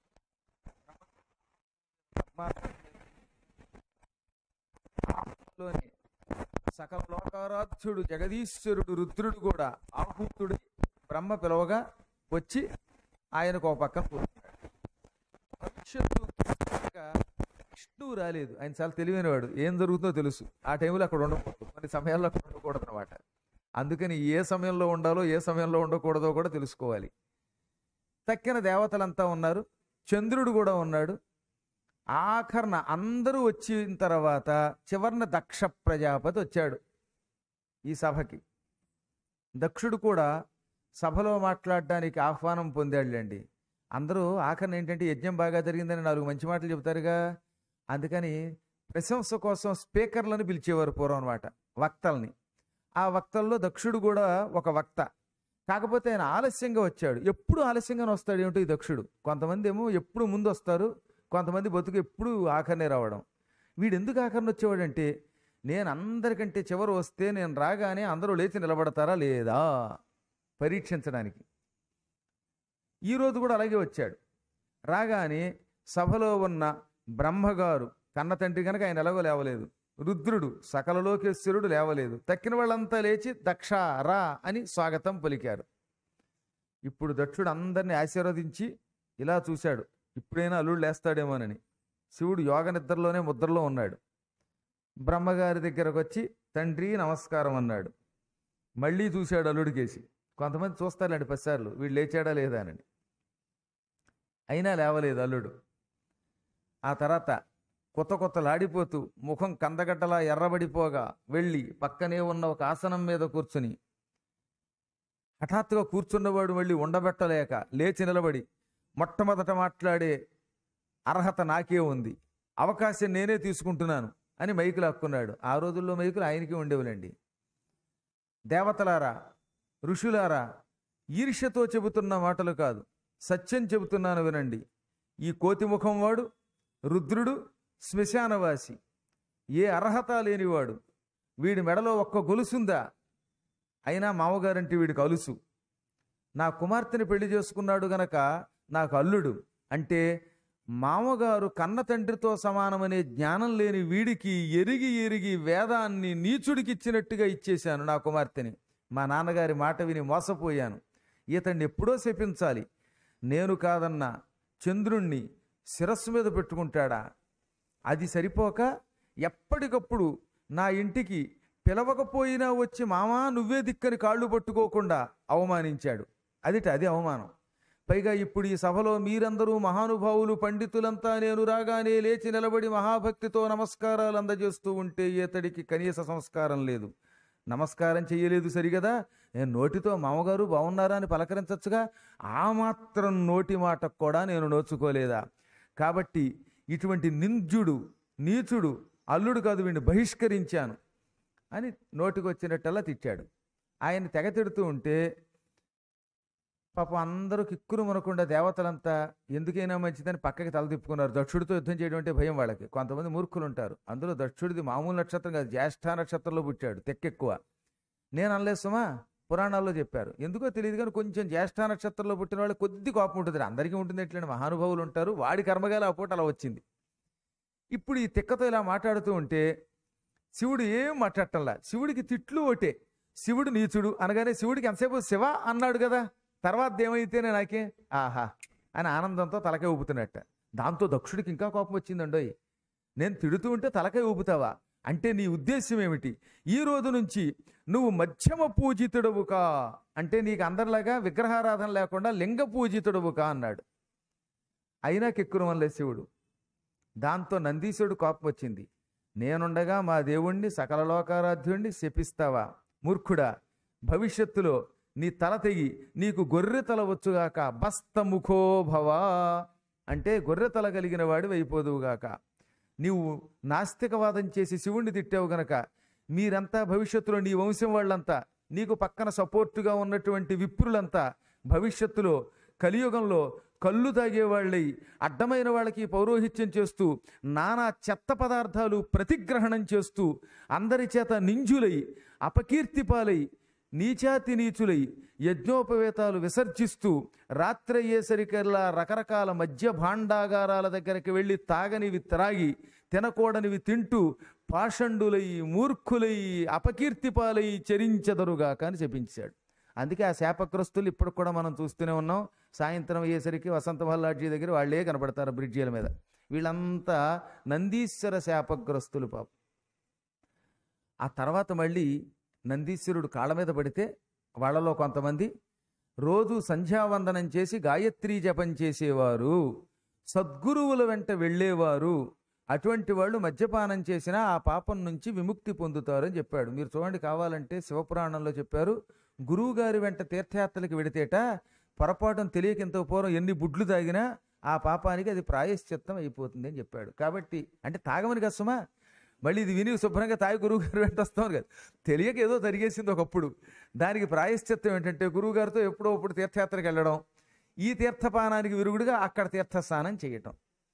లోని సకల లోకారాధ్యుడు జగదీశ్వరుడు రుద్రుడు కూడా ఆహూతుడి బ్రహ్మ పిలవగా వచ్చి ఆయనకు ఒక పక్కన కూర్చున్నాడు భవిష్యత్తు చూశాక విష్ణువు రాలేదు ఆయన చాలా తెలివైనవాడు ఏం జరుగుతుందో తెలుసు ఆ టైంలో అక్కడ ఉండకూడదు కొన్ని సమయాల్లో అక్కడ ఉండకూడదు అనమాట అందుకని ఏ సమయంలో ఉండాలో ఏ సమయంలో ఉండకూడదో కూడా తెలుసుకోవాలి తక్కిన దేవతలంతా ఉన్నారు చంద్రుడు కూడా ఉన్నాడు ఆఖరణ అందరూ వచ్చిన తర్వాత చివరిన దక్ష ప్రజాపతి వచ్చాడు ఈ సభకి దక్షుడు కూడా సభలో మాట్లాడడానికి ఆహ్వానం పొందాడులేండి అందరూ ఆఖరణ ఏంటంటే యజ్ఞం బాగా జరిగిందని నాలుగు మంచి మాటలు చెబుతారుగా అందుకని ప్రశంస కోసం స్పీకర్లను పిలిచేవారు పూర్వం అనమాట వక్తల్ని ఆ వక్తల్లో దక్షుడు కూడా ఒక వక్త కాకపోతే ఆయన ఆలస్యంగా వచ్చాడు ఎప్పుడు ఆలస్యంగానే వస్తాడు ఏమిటో ఈ దక్షుడు కొంతమంది ఏమో ఎప్పుడు ముందు వస్తారు కొంతమంది బతుకు ఎప్పుడు ఆఖరినే రావడం వీడు ఎందుకు ఆఖరణ వచ్చేవాడంటే నేను అందరికంటే చివరి వస్తే నేను రాగానే అందరూ లేచి నిలబడతారా లేదా పరీక్షించడానికి ఈరోజు కూడా అలాగే వచ్చాడు రాగానే సభలో ఉన్న బ్రహ్మగారు కన్న తండ్రి కనుక ఆయన ఎలాగో లేవలేదు రుద్రుడు సకల లోకేశ్వరుడు లేవలేదు తక్కిన వాళ్ళంతా లేచి దక్ష రా అని స్వాగతం పలికారు ఇప్పుడు దక్షుడు అందరినీ ఆశీర్వదించి ఇలా చూశాడు ఇప్పుడైనా అల్లుడు లేస్తాడేమోనని శివుడు యోగ నిద్రలోనే ముద్రలో ఉన్నాడు బ్రహ్మగారి దగ్గరకు వచ్చి తండ్రి నమస్కారం అన్నాడు మళ్ళీ చూశాడు అల్లుడికేసి కొంతమంది చూస్తారులేండి పదిసార్లు వీడు లేచాడా లేదా అని అయినా లేవలేదు అల్లుడు ఆ తర్వాత కొత్త కొత్తలాడిపోతూ ముఖం కందగడ్డలా ఎర్రబడిపోగా వెళ్ళి పక్కనే ఉన్న ఒక ఆసనం మీద కూర్చుని హఠాత్తుగా కూర్చున్నవాడు మళ్ళీ ఉండబెట్టలేక లేచి నిలబడి మొట్టమొదట మాట్లాడే అర్హత నాకే ఉంది అవకాశం నేనే తీసుకుంటున్నాను అని మైకులు హక్కున్నాడు ఆ రోజుల్లో మైకులు ఆయనకి ఉండేవులండి దేవతలారా ఋషులారా ఈర్ష్యతో చెబుతున్న మాటలు కాదు సత్యం చెబుతున్నాను వినండి ఈ కోతి ముఖం వాడు రుద్రుడు శ్మశానవాసి ఏ అర్హత లేనివాడు వీడి మెడలో ఒక్క గొలుసుందా అయినా మామగారంటే వీడికి అలుసు నా కుమార్తెని పెళ్లి చేసుకున్నాడు గనక నాకు అల్లుడు అంటే మామగారు కన్న తండ్రితో సమానమనే జ్ఞానం లేని వీడికి ఎరిగి ఎరిగి వేదాన్ని నీచుడికి ఇచ్చినట్టుగా ఇచ్చేశాను నా కుమార్తెని మా నాన్నగారి మాట విని మోసపోయాను ఇతన్ని ఎప్పుడో శపించాలి నేను కాదన్న చంద్రుణ్ణి శిరస్సు మీద పెట్టుకుంటాడా అది సరిపోక ఎప్పటికప్పుడు నా ఇంటికి పిలవకపోయినా వచ్చి మామా నువ్వే దిక్కని కాళ్ళు పట్టుకోకుండా అవమానించాడు అదిట అది అవమానం పైగా ఇప్పుడు ఈ సభలో మీరందరూ మహానుభావులు పండితులంతా నేను రాగానే లేచి నిలబడి మహాభక్తితో నమస్కారాలు అందజేస్తూ ఉంటే ఇతడికి కనీస సంస్కారం లేదు నమస్కారం చెయ్యలేదు సరిగదా నేను నోటితో మామగారు బాగున్నారా అని పలకరించచ్చుగా ఆ మాత్రం నోటి మాటకు కూడా నేను నోచుకోలేదా కాబట్టి ఇటువంటి నింద్యుడు నీచుడు అల్లుడు కాదు వీడిని బహిష్కరించాను అని నోటికి వచ్చినట్టల్లా తిట్టాడు ఆయన తెగ తిడుతూ ఉంటే పాపం అందరూ కిక్కురు మనకుండా దేవతలంతా ఎందుకైనా మంచిదని పక్కకి తల తిప్పుకున్నారు దక్షుడితో యుద్ధం చేయడం అంటే భయం వాళ్ళకి కొంతమంది మూర్ఖులు ఉంటారు అందులో దక్షుడిది మామూలు నక్షత్రం కాదు జ్యేష్ఠ నక్షత్రంలో పుట్టాడు తెక్కెక్కువ నేను అనలేసమా పురాణాల్లో చెప్పారు ఎందుకో తెలియదు కానీ కొంచెం జ్యేష్ఠ నక్షత్రంలో పుట్టిన వాళ్ళు కొద్ది కోపం ఉంటుంది అందరికీ ఉంటుంది ఎట్లండి మహానుభావులు ఉంటారు వాడి కర్మగాలి ఆ పూట అలా వచ్చింది ఇప్పుడు ఈ తిక్కతో ఇలా మాట్లాడుతూ ఉంటే శివుడు ఏం మాట్లాడటంలా శివుడికి తిట్లు ఒకటే శివుడు నీచుడు అనగానే శివుడికి ఎంతసేపు శివ అన్నాడు కదా తర్వాత ఏమైతేనే నాకే ఆహా అని ఆనందంతో తలకే ఊపుతున్నట్ట దాంతో దక్షుడికి ఇంకా కోపం వచ్చిందండోయ్ నేను తిడుతూ ఉంటే తలకాయ ఊపుతావా అంటే నీ ఉద్దేశం ఏమిటి ఈ రోజు నుంచి నువ్వు మధ్యమ పూజితుడవు కా అంటే నీకు అందరిలాగా విగ్రహారాధన లేకుండా లింగ పూజితుడవు కా అన్నాడు అయినా కెక్కురు వల్ల శివుడు దాంతో నందీశుడు కోపం వచ్చింది నేనుండగా మా దేవుణ్ణి సకల లోకారాధ్యుణ్ణి శపిస్తావా మూర్ఖుడా భవిష్యత్తులో నీ తల తెగి నీకు గొర్రె తల వచ్చుగాక బస్తముఖో భవా అంటే గొర్రె తల కలిగిన వాడి అయిపోదువుగాక నీవు నాస్తికవాదం చేసి శివుణ్ణి తిట్టావు గనక మీరంతా భవిష్యత్తులో నీ వంశం వాళ్ళంతా నీకు పక్కన సపోర్టుగా ఉన్నటువంటి విప్రులంతా భవిష్యత్తులో కలియుగంలో కళ్ళు తాగేవాళ్ళై అడ్డమైన వాళ్ళకి పౌరోహిత్యం చేస్తూ నానా చెత్త పదార్థాలు ప్రతిగ్రహణం చేస్తూ అందరి చేత నింజులై అపకీర్తి పాలై నీచాతి నీచులై యజ్ఞోపవేతాలు విసర్జిస్తూ రాత్రి అయ్యేసరికల్లా రకరకాల మద్య భాండాగారాల దగ్గరికి వెళ్ళి తాగనివి త్రాగి తినకూడనివి తింటూ పాషండులై మూర్ఖులై అపకీర్తి పాలై చరించెదరుగాక అని చెప్పించాడు అందుకే ఆ శాపగ్రస్తులు ఇప్పుడు కూడా మనం చూస్తూనే ఉన్నాం సాయంత్రం అయ్యేసరికి వసంత మహల్లాడ్జీ దగ్గర వాళ్ళే కనపడతారు బ్రిడ్జీల మీద వీళ్ళంతా నందీశ్వర శాపగ్రస్తులు పాపం ఆ తర్వాత మళ్ళీ నందీశ్వరుడు కాళ్ళ మీద పడితే వాళ్ళలో కొంతమంది రోజు సంధ్యావందనం చేసి గాయత్రీ జపం చేసేవారు సద్గురువుల వెంట వెళ్ళేవారు అటువంటి వాళ్ళు మద్యపానం చేసినా ఆ పాపం నుంచి విముక్తి పొందుతారు అని చెప్పాడు మీరు చూడండి కావాలంటే శివపురాణంలో చెప్పారు గురువు గారి వెంట తీర్థయాత్రలకు వెడితేట పొరపాటును తెలియక ఇంత పూర్వం ఎన్ని బుడ్లు తాగినా ఆ పాపానికి అది ప్రాయశ్చిత్తం అయిపోతుంది అని చెప్పాడు కాబట్టి అంటే తాగమని కష్టమా మళ్ళీ ఇది విని శుభ్రంగా తాగి గురువు గారు వెంట వస్తామని కదా తెలియక ఏదో జరిగేసింది ఒకప్పుడు దానికి ప్రాయశ్చిత్తం ఏంటంటే గురువు గారితో ఎప్పుడో అప్పుడు తీర్థయాత్రకు వెళ్ళడం ఈ తీర్థపానానికి విరుగుడుగా అక్కడ తీర్థస్నానం చేయటం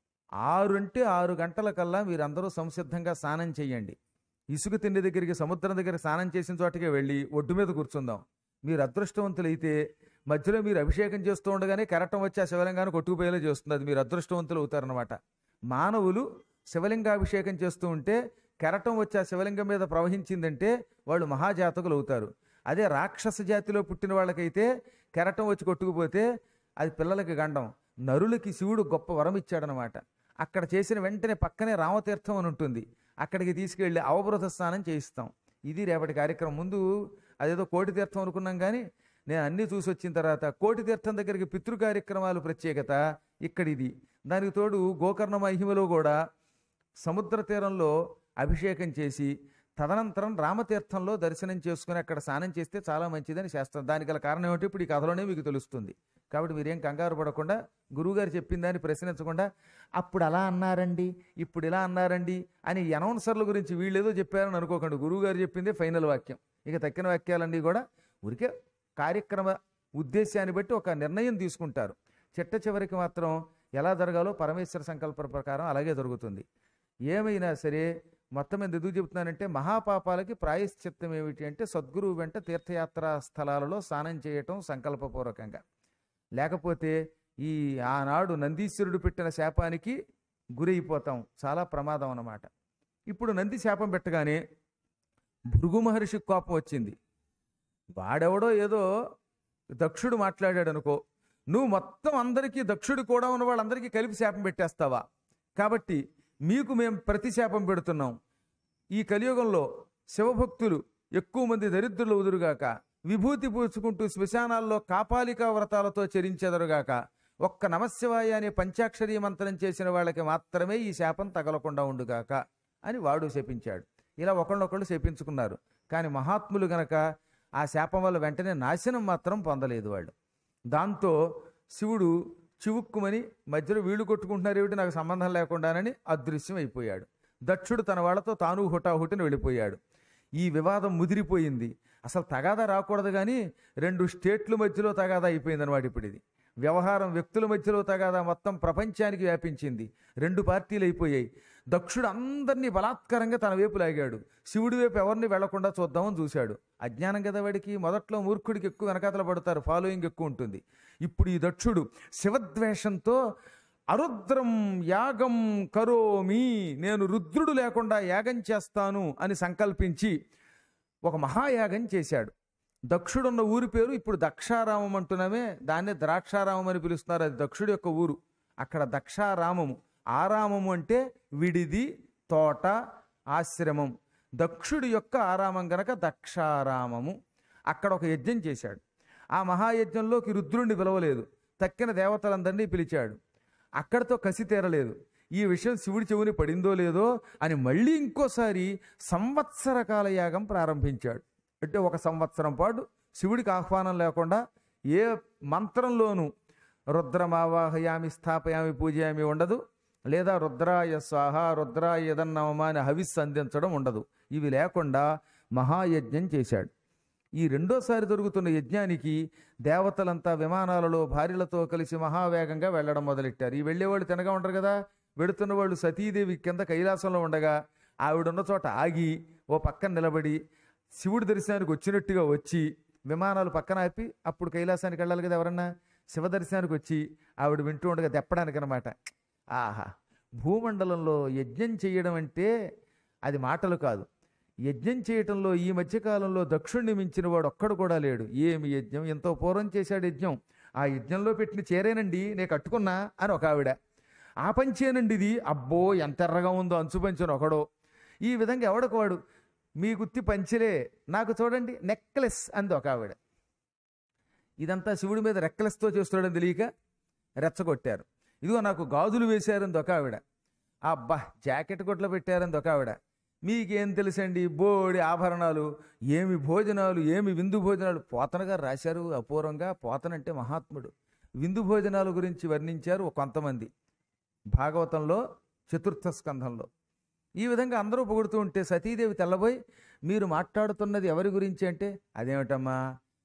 ఆరు అంటే ఆరు గంటల కల్లా మీరందరూ సంసిద్ధంగా స్నానం చేయండి ఇసుక తిండి దగ్గరికి సముద్రం దగ్గర స్నానం చేసిన చోటకే వెళ్ళి ఒడ్డు మీద కూర్చుందాం మీరు అదృష్టవంతులైతే మధ్యలో మీరు అభిషేకం చేస్తూ ఉండగానే కెరటం వచ్చి ఆ శివలింగాన్ని కొట్టుకుపోయేలా చేస్తుంది అది మీరు అదృష్టవంతులు అవుతారనమాట మానవులు శివలింగాభిషేకం చేస్తూ ఉంటే కెరటం వచ్చి ఆ శివలింగం మీద ప్రవహించిందంటే వాళ్ళు మహాజాతకులు అవుతారు అదే రాక్షస జాతిలో పుట్టిన వాళ్ళకైతే కెరటం వచ్చి కొట్టుకుపోతే అది పిల్లలకి గండం నరులకి శివుడు గొప్ప వరం ఇచ్చాడనమాట అక్కడ చేసిన వెంటనే పక్కనే రామతీర్థం అని ఉంటుంది అక్కడికి తీసుకెళ్ళి అవబృత స్నానం చేయిస్తాం ఇది రేపటి కార్యక్రమం ముందు అదేదో కోటి తీర్థం అనుకున్నాం కానీ నేను అన్నీ చూసి వచ్చిన తర్వాత కోటి తీర్థం దగ్గరికి పితృ కార్యక్రమాలు ప్రత్యేకత ఇక్కడ ఇది దానికి తోడు గోకర్ణ మహిమలో కూడా సముద్ర తీరంలో అభిషేకం చేసి తదనంతరం రామతీర్థంలో దర్శనం చేసుకుని అక్కడ స్నానం చేస్తే చాలా మంచిదని శాస్త్రం దానికి గల కారణం ఏమిటి ఇప్పుడు ఈ కథలోనే మీకు తెలుస్తుంది కాబట్టి మీరేం కంగారు పడకుండా గురువుగారు చెప్పిన దాన్ని ప్రశ్నించకుండా అప్పుడు అలా అన్నారండి ఇప్పుడు ఇలా అన్నారండి అని ఈ అనౌన్సర్ల గురించి వీళ్ళేదో చెప్పారని అనుకోకండి గురువుగారు చెప్పిందే ఫైనల్ వాక్యం ఇక తక్కిన వాక్యాలన్నీ కూడా ఊరికే కార్యక్రమ ఉద్దేశాన్ని బట్టి ఒక నిర్ణయం తీసుకుంటారు చిట్ట చివరికి మాత్రం ఎలా జరగాలో పరమేశ్వర సంకల్ప ప్రకారం అలాగే జరుగుతుంది ఏమైనా సరే మొత్తం మీద ఎందుకు చెబుతున్నానంటే మహాపాపాలకి ప్రాయశ్చిత్తం ఏమిటి అంటే సద్గురువు వెంట తీర్థయాత్రా స్థలాలలో స్నానం చేయటం సంకల్పపూర్వకంగా లేకపోతే ఈ ఆనాడు నందీశ్వరుడు పెట్టిన శాపానికి గురైపోతాం చాలా ప్రమాదం అన్నమాట ఇప్పుడు నంది శాపం పెట్టగానే భృగు మహర్షికి కోపం వచ్చింది వాడెవడో ఏదో దక్షుడు మాట్లాడాడు అనుకో నువ్వు మొత్తం అందరికీ దక్షుడు కూడా ఉన్న వాళ్ళందరికీ కలిపి శాపం పెట్టేస్తావా కాబట్టి మీకు మేము ప్రతి శాపం పెడుతున్నాం ఈ కలియుగంలో శివభక్తులు ఎక్కువ మంది దరిద్రులు ఉదురుగాక విభూతి పూచుకుంటూ శ్మశానాల్లో కాపాలికా వ్రతాలతో చరించెదరుగాక ఒక్క నమశివాయ అనే పంచాక్షరీ మంత్రం చేసిన వాళ్ళకి మాత్రమే ఈ శాపం తగలకుండా ఉండుగాక అని వాడు శపించాడు ఇలా ఒకళ్ళొకళ్ళు శపించుకున్నారు కానీ మహాత్ములు గనక ఆ శాపం వల్ల వెంటనే నాశనం మాత్రం పొందలేదు వాళ్ళు దాంతో శివుడు చివుక్కుమని మధ్యలో వీళ్ళు కొట్టుకుంటున్నారు ఏమిటి నాకు సంబంధం లేకుండానని అదృశ్యం అయిపోయాడు దక్షుడు తన వాళ్ళతో తాను హుటాహుటిని వెళ్ళిపోయాడు ఈ వివాదం ముదిరిపోయింది అసలు తగాదా రాకూడదు కానీ రెండు స్టేట్ల మధ్యలో తగాదా అయిపోయింది అనమాట ఇప్పుడు ఇది వ్యవహారం వ్యక్తుల మధ్యలో తగాదా మొత్తం ప్రపంచానికి వ్యాపించింది రెండు పార్టీలు అయిపోయాయి దక్షుడు అందరినీ బలాత్కారంగా తన వైపు లాగాడు శివుడి వైపు ఎవరిని వెళ్లకుండా చూద్దామని చూశాడు అజ్ఞానం కదా వాడికి మొదట్లో మూర్ఖుడికి ఎక్కువ వెనకాతల పడతారు ఫాలోయింగ్ ఎక్కువ ఉంటుంది ఇప్పుడు ఈ దక్షుడు శివద్వేషంతో అరుద్రం యాగం కరోమి నేను రుద్రుడు లేకుండా యాగం చేస్తాను అని సంకల్పించి ఒక మహాయాగం చేశాడు దక్షుడున్న ఊరి పేరు ఇప్పుడు దక్షారామం అంటున్నామే దాన్నే ద్రాక్షారామం అని పిలుస్తున్నారు అది దక్షుడి యొక్క ఊరు అక్కడ దక్షారామము ఆరామము అంటే విడిది తోట ఆశ్రమం దక్షుడి యొక్క ఆరామం గనక దక్షారామము అక్కడ ఒక యజ్ఞం చేశాడు ఆ మహాయజ్ఞంలోకి రుద్రుణ్ణి పిలవలేదు తక్కిన దేవతలందరినీ పిలిచాడు అక్కడితో కసి తీరలేదు ఈ విషయం శివుడి చెవుని పడిందో లేదో అని మళ్ళీ ఇంకోసారి సంవత్సర కాల యాగం ప్రారంభించాడు అంటే ఒక సంవత్సరం పాటు శివుడికి ఆహ్వానం లేకుండా ఏ మంత్రంలోనూ రుద్రమావాహయామి స్థాపయామి పూజయామి ఉండదు లేదా రుద్రాయ స్వాహ రుద్రాయ యదన్నమా అని హవిస్సు అందించడం ఉండదు ఇవి లేకుండా మహాయజ్ఞం చేశాడు ఈ రెండోసారి జరుగుతున్న యజ్ఞానికి దేవతలంతా విమానాలలో భార్యలతో కలిసి మహావేగంగా వెళ్ళడం మొదలెట్టారు ఈ వెళ్ళేవాళ్ళు తినగా ఉండరు కదా వెడుతున్న వాళ్ళు సతీదేవి కింద కైలాసంలో ఉండగా ఆవిడున్న చోట ఆగి ఓ పక్కన నిలబడి శివుడి దర్శనానికి వచ్చినట్టుగా వచ్చి విమానాలు పక్కన ఆపి అప్పుడు కైలాసానికి వెళ్ళాలి కదా ఎవరన్నా శివ దర్శనానికి వచ్చి ఆవిడ వింటూ ఉండగా తెప్పడానికి అనమాట ఆహా భూమండలంలో యజ్ఞం చేయడం అంటే అది మాటలు కాదు యజ్ఞం చేయటంలో ఈ మధ్యకాలంలో దక్షుణ్ణి మించిన వాడు ఒక్కడు కూడా లేడు ఏమి యజ్ఞం ఎంతో పూర్వం చేశాడు యజ్ఞం ఆ యజ్ఞంలో పెట్టిన చేరేనండి నేను కట్టుకున్నా అని ఒక ఆవిడ ఆ పంచేనండి ఇది అబ్బో ఎంత ఎర్రగా ఉందో అంచు పంచుని ఒకడో ఈ విధంగా ఎవడకు వాడు మీ గుత్తి పంచలే నాకు చూడండి నెక్లెస్ అంది ఒక ఆవిడ ఇదంతా శివుడి మీద రెక్కలెస్తో చేస్తున్నాడని తెలియక రెచ్చగొట్టారు ఇదిగో నాకు గాజులు వేశారని ఒక ఆవిడ అబ్బా జాకెట్ కొట్లో పెట్టారని ఒక ఆవిడ మీకేం తెలుసండి బోడి ఆభరణాలు ఏమి భోజనాలు ఏమి విందు భోజనాలు పోతన గారు రాశారు అపూర్వంగా పోతనంటే మహాత్ముడు విందు భోజనాల గురించి వర్ణించారు కొంతమంది భాగవతంలో చతుర్థ స్కంధంలో ఈ విధంగా అందరూ పొగుడుతూ ఉంటే సతీదేవి తెల్లబోయి మీరు మాట్లాడుతున్నది ఎవరి గురించి అంటే అదేమిటమ్మా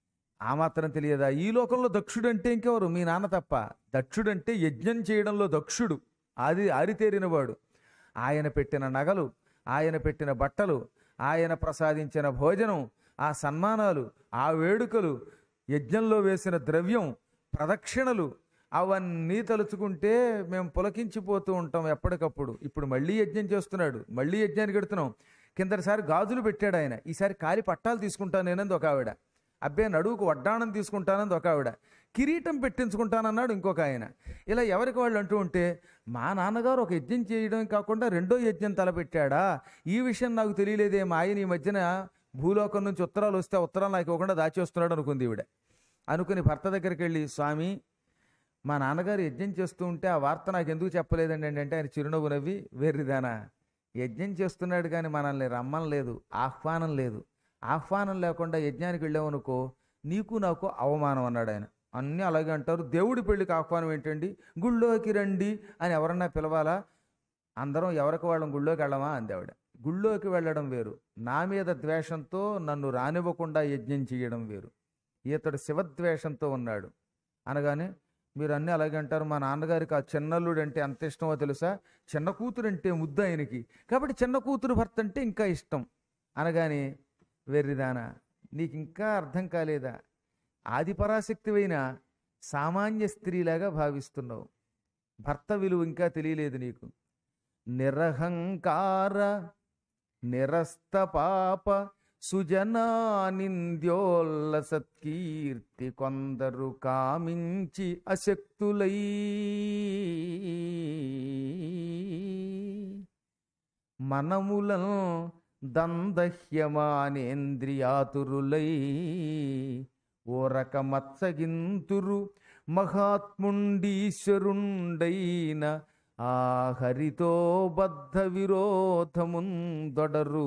ఆ మాత్రం తెలియదా ఈ లోకంలో దక్షుడు అంటే ఇంకెవరు మీ నాన్న తప్ప దక్షుడంటే యజ్ఞం చేయడంలో దక్షుడు ఆది ఆరితేరినవాడు ఆయన పెట్టిన నగలు ఆయన పెట్టిన బట్టలు ఆయన ప్రసాదించిన భోజనం ఆ సన్మానాలు ఆ వేడుకలు యజ్ఞంలో వేసిన ద్రవ్యం ప్రదక్షిణలు అవన్నీ తలుచుకుంటే మేము పులకించిపోతూ ఉంటాం ఎప్పటికప్పుడు ఇప్పుడు మళ్ళీ యజ్ఞం చేస్తున్నాడు మళ్ళీ యజ్ఞానికి ఎడుతున్నాం కిందటిసారి గాజులు పెట్టాడు ఆయన ఈసారి కాలి పట్టాలు తీసుకుంటాను నేనంది ఒక ఆవిడ అబ్బే నడువుకు వడ్డాణం తీసుకుంటానంది ఒక ఆవిడ కిరీటం పెట్టించుకుంటానన్నాడు ఇంకొక ఆయన ఇలా ఎవరికి వాళ్ళు అంటూ ఉంటే మా నాన్నగారు ఒక యజ్ఞం చేయడం కాకుండా రెండో యజ్ఞం తలపెట్టాడా ఈ విషయం నాకు తెలియలేదే మా ఆయన ఈ మధ్యన భూలోకం నుంచి ఉత్తరాలు వస్తే ఆ ఉత్తరాలు నాకు ఇవ్వకుండా దాచేస్తున్నాడు అనుకుంది ఈవిడ అనుకుని భర్త దగ్గరికి వెళ్ళి స్వామి మా నాన్నగారు యజ్ఞం చేస్తూ ఉంటే ఆ వార్త నాకు ఎందుకు చెప్పలేదండి అంటే ఆయన చిరునవ్వు నవ్వి వెర్రిదానా యజ్ఞం చేస్తున్నాడు కానీ మనల్ని రమ్మం లేదు ఆహ్వానం లేదు ఆహ్వానం లేకుండా యజ్ఞానికి వెళ్ళామనుకో నీకు నాకు అవమానం అన్నాడు ఆయన అన్నీ అలాగే అంటారు దేవుడి పెళ్ళికి ఆహ్వానం ఏంటండి గుళ్ళోకి రండి అని ఎవరన్నా పిలవాలా అందరం ఎవరికి వాళ్ళం గుళ్ళోకి వెళ్ళమా అంది ఆవిడ గుళ్ళోకి వెళ్ళడం వేరు నా మీద ద్వేషంతో నన్ను రానివ్వకుండా యజ్ఞం చేయడం వేరు ఈతడు శివద్వేషంతో ఉన్నాడు అనగానే మీరు అన్నీ అలాగే అంటారు మా నాన్నగారికి ఆ చిన్నల్లుడు అంటే ఎంత ఇష్టమో తెలుసా చిన్న కూతురు అంటే ముద్దు ఆయనకి కాబట్టి చిన్న కూతురు భర్త అంటే ఇంకా ఇష్టం అనగానే వెర్రిదానా నీకు ఇంకా అర్థం కాలేదా ఆదిపరాశక్తివైన సామాన్య స్త్రీలాగా భావిస్తున్నావు భర్త విలువ ఇంకా తెలియలేదు నీకు నిరహంకార నిరస్త పాప సుజనా నింద్యోల్ల సత్కీర్తి కొందరు కామించి అశక్తులై మనములను దందహ్యమానేంద్రియాతురులై ఓరక మత్సగింతురు మహాత్ముండీశ్వరుండైన ఆ హరితో బద్ధ విరోధముందొడరు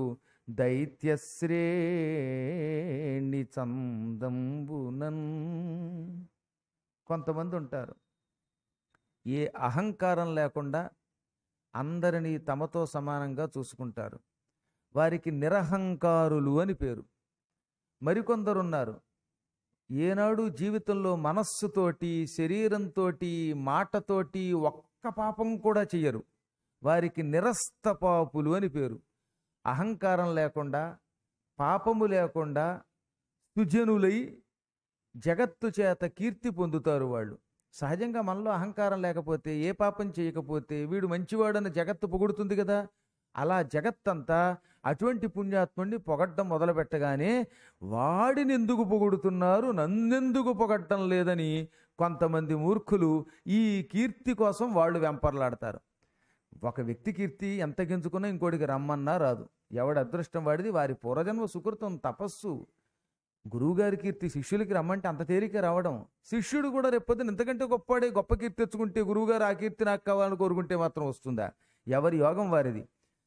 దైత్యశ్రేణి చందంబునన్ కొంతమంది ఉంటారు ఏ అహంకారం లేకుండా అందరినీ తమతో సమానంగా చూసుకుంటారు వారికి నిరహంకారులు అని పేరు మరికొందరున్నారు ఏనాడు జీవితంలో మనస్సుతోటి శరీరంతో మాటతోటి ఒక్క పాపం కూడా చెయ్యరు వారికి నిరస్త పాపులు అని పేరు అహంకారం లేకుండా పాపము లేకుండా సుజనులై జగత్తు చేత కీర్తి పొందుతారు వాళ్ళు సహజంగా మనలో అహంకారం లేకపోతే ఏ పాపం చేయకపోతే వీడు మంచివాడని జగత్తు పొగుడుతుంది కదా అలా జగత్తంతా అటువంటి పుణ్యాత్ముడిని పొగడ్డం మొదలుపెట్టగానే వాడిని ఎందుకు పొగుడుతున్నారు నన్నెందుకు పొగట్టం లేదని కొంతమంది మూర్ఖులు ఈ కీర్తి కోసం వాళ్ళు వెంపర్లాడతారు ఒక వ్యక్తి కీర్తి ఎంత గింజుకున్నా ఇంకోటికి రమ్మన్నా రాదు ఎవడి అదృష్టం వాడిది వారి పూర్వజన్మ సుకృతం తపస్సు గురువుగారి కీర్తి శిష్యులకి రమ్మంటే అంత తేలిక రావడం శిష్యుడు కూడా రేపొద్దున ఇంతకంటే గొప్పవాడే గొప్ప కీర్తి తెచ్చుకుంటే గురువుగారు ఆ కీర్తి నాకు కావాలని కోరుకుంటే మాత్రం వస్తుందా ఎవరి యోగం వారిది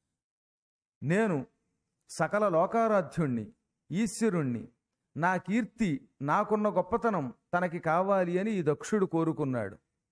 నేను సకల లోకారాధ్యుణ్ణి ఈశ్వరుణ్ణి నా కీర్తి నాకున్న గొప్పతనం తనకి కావాలి అని ఈ దక్షుడు కోరుకున్నాడు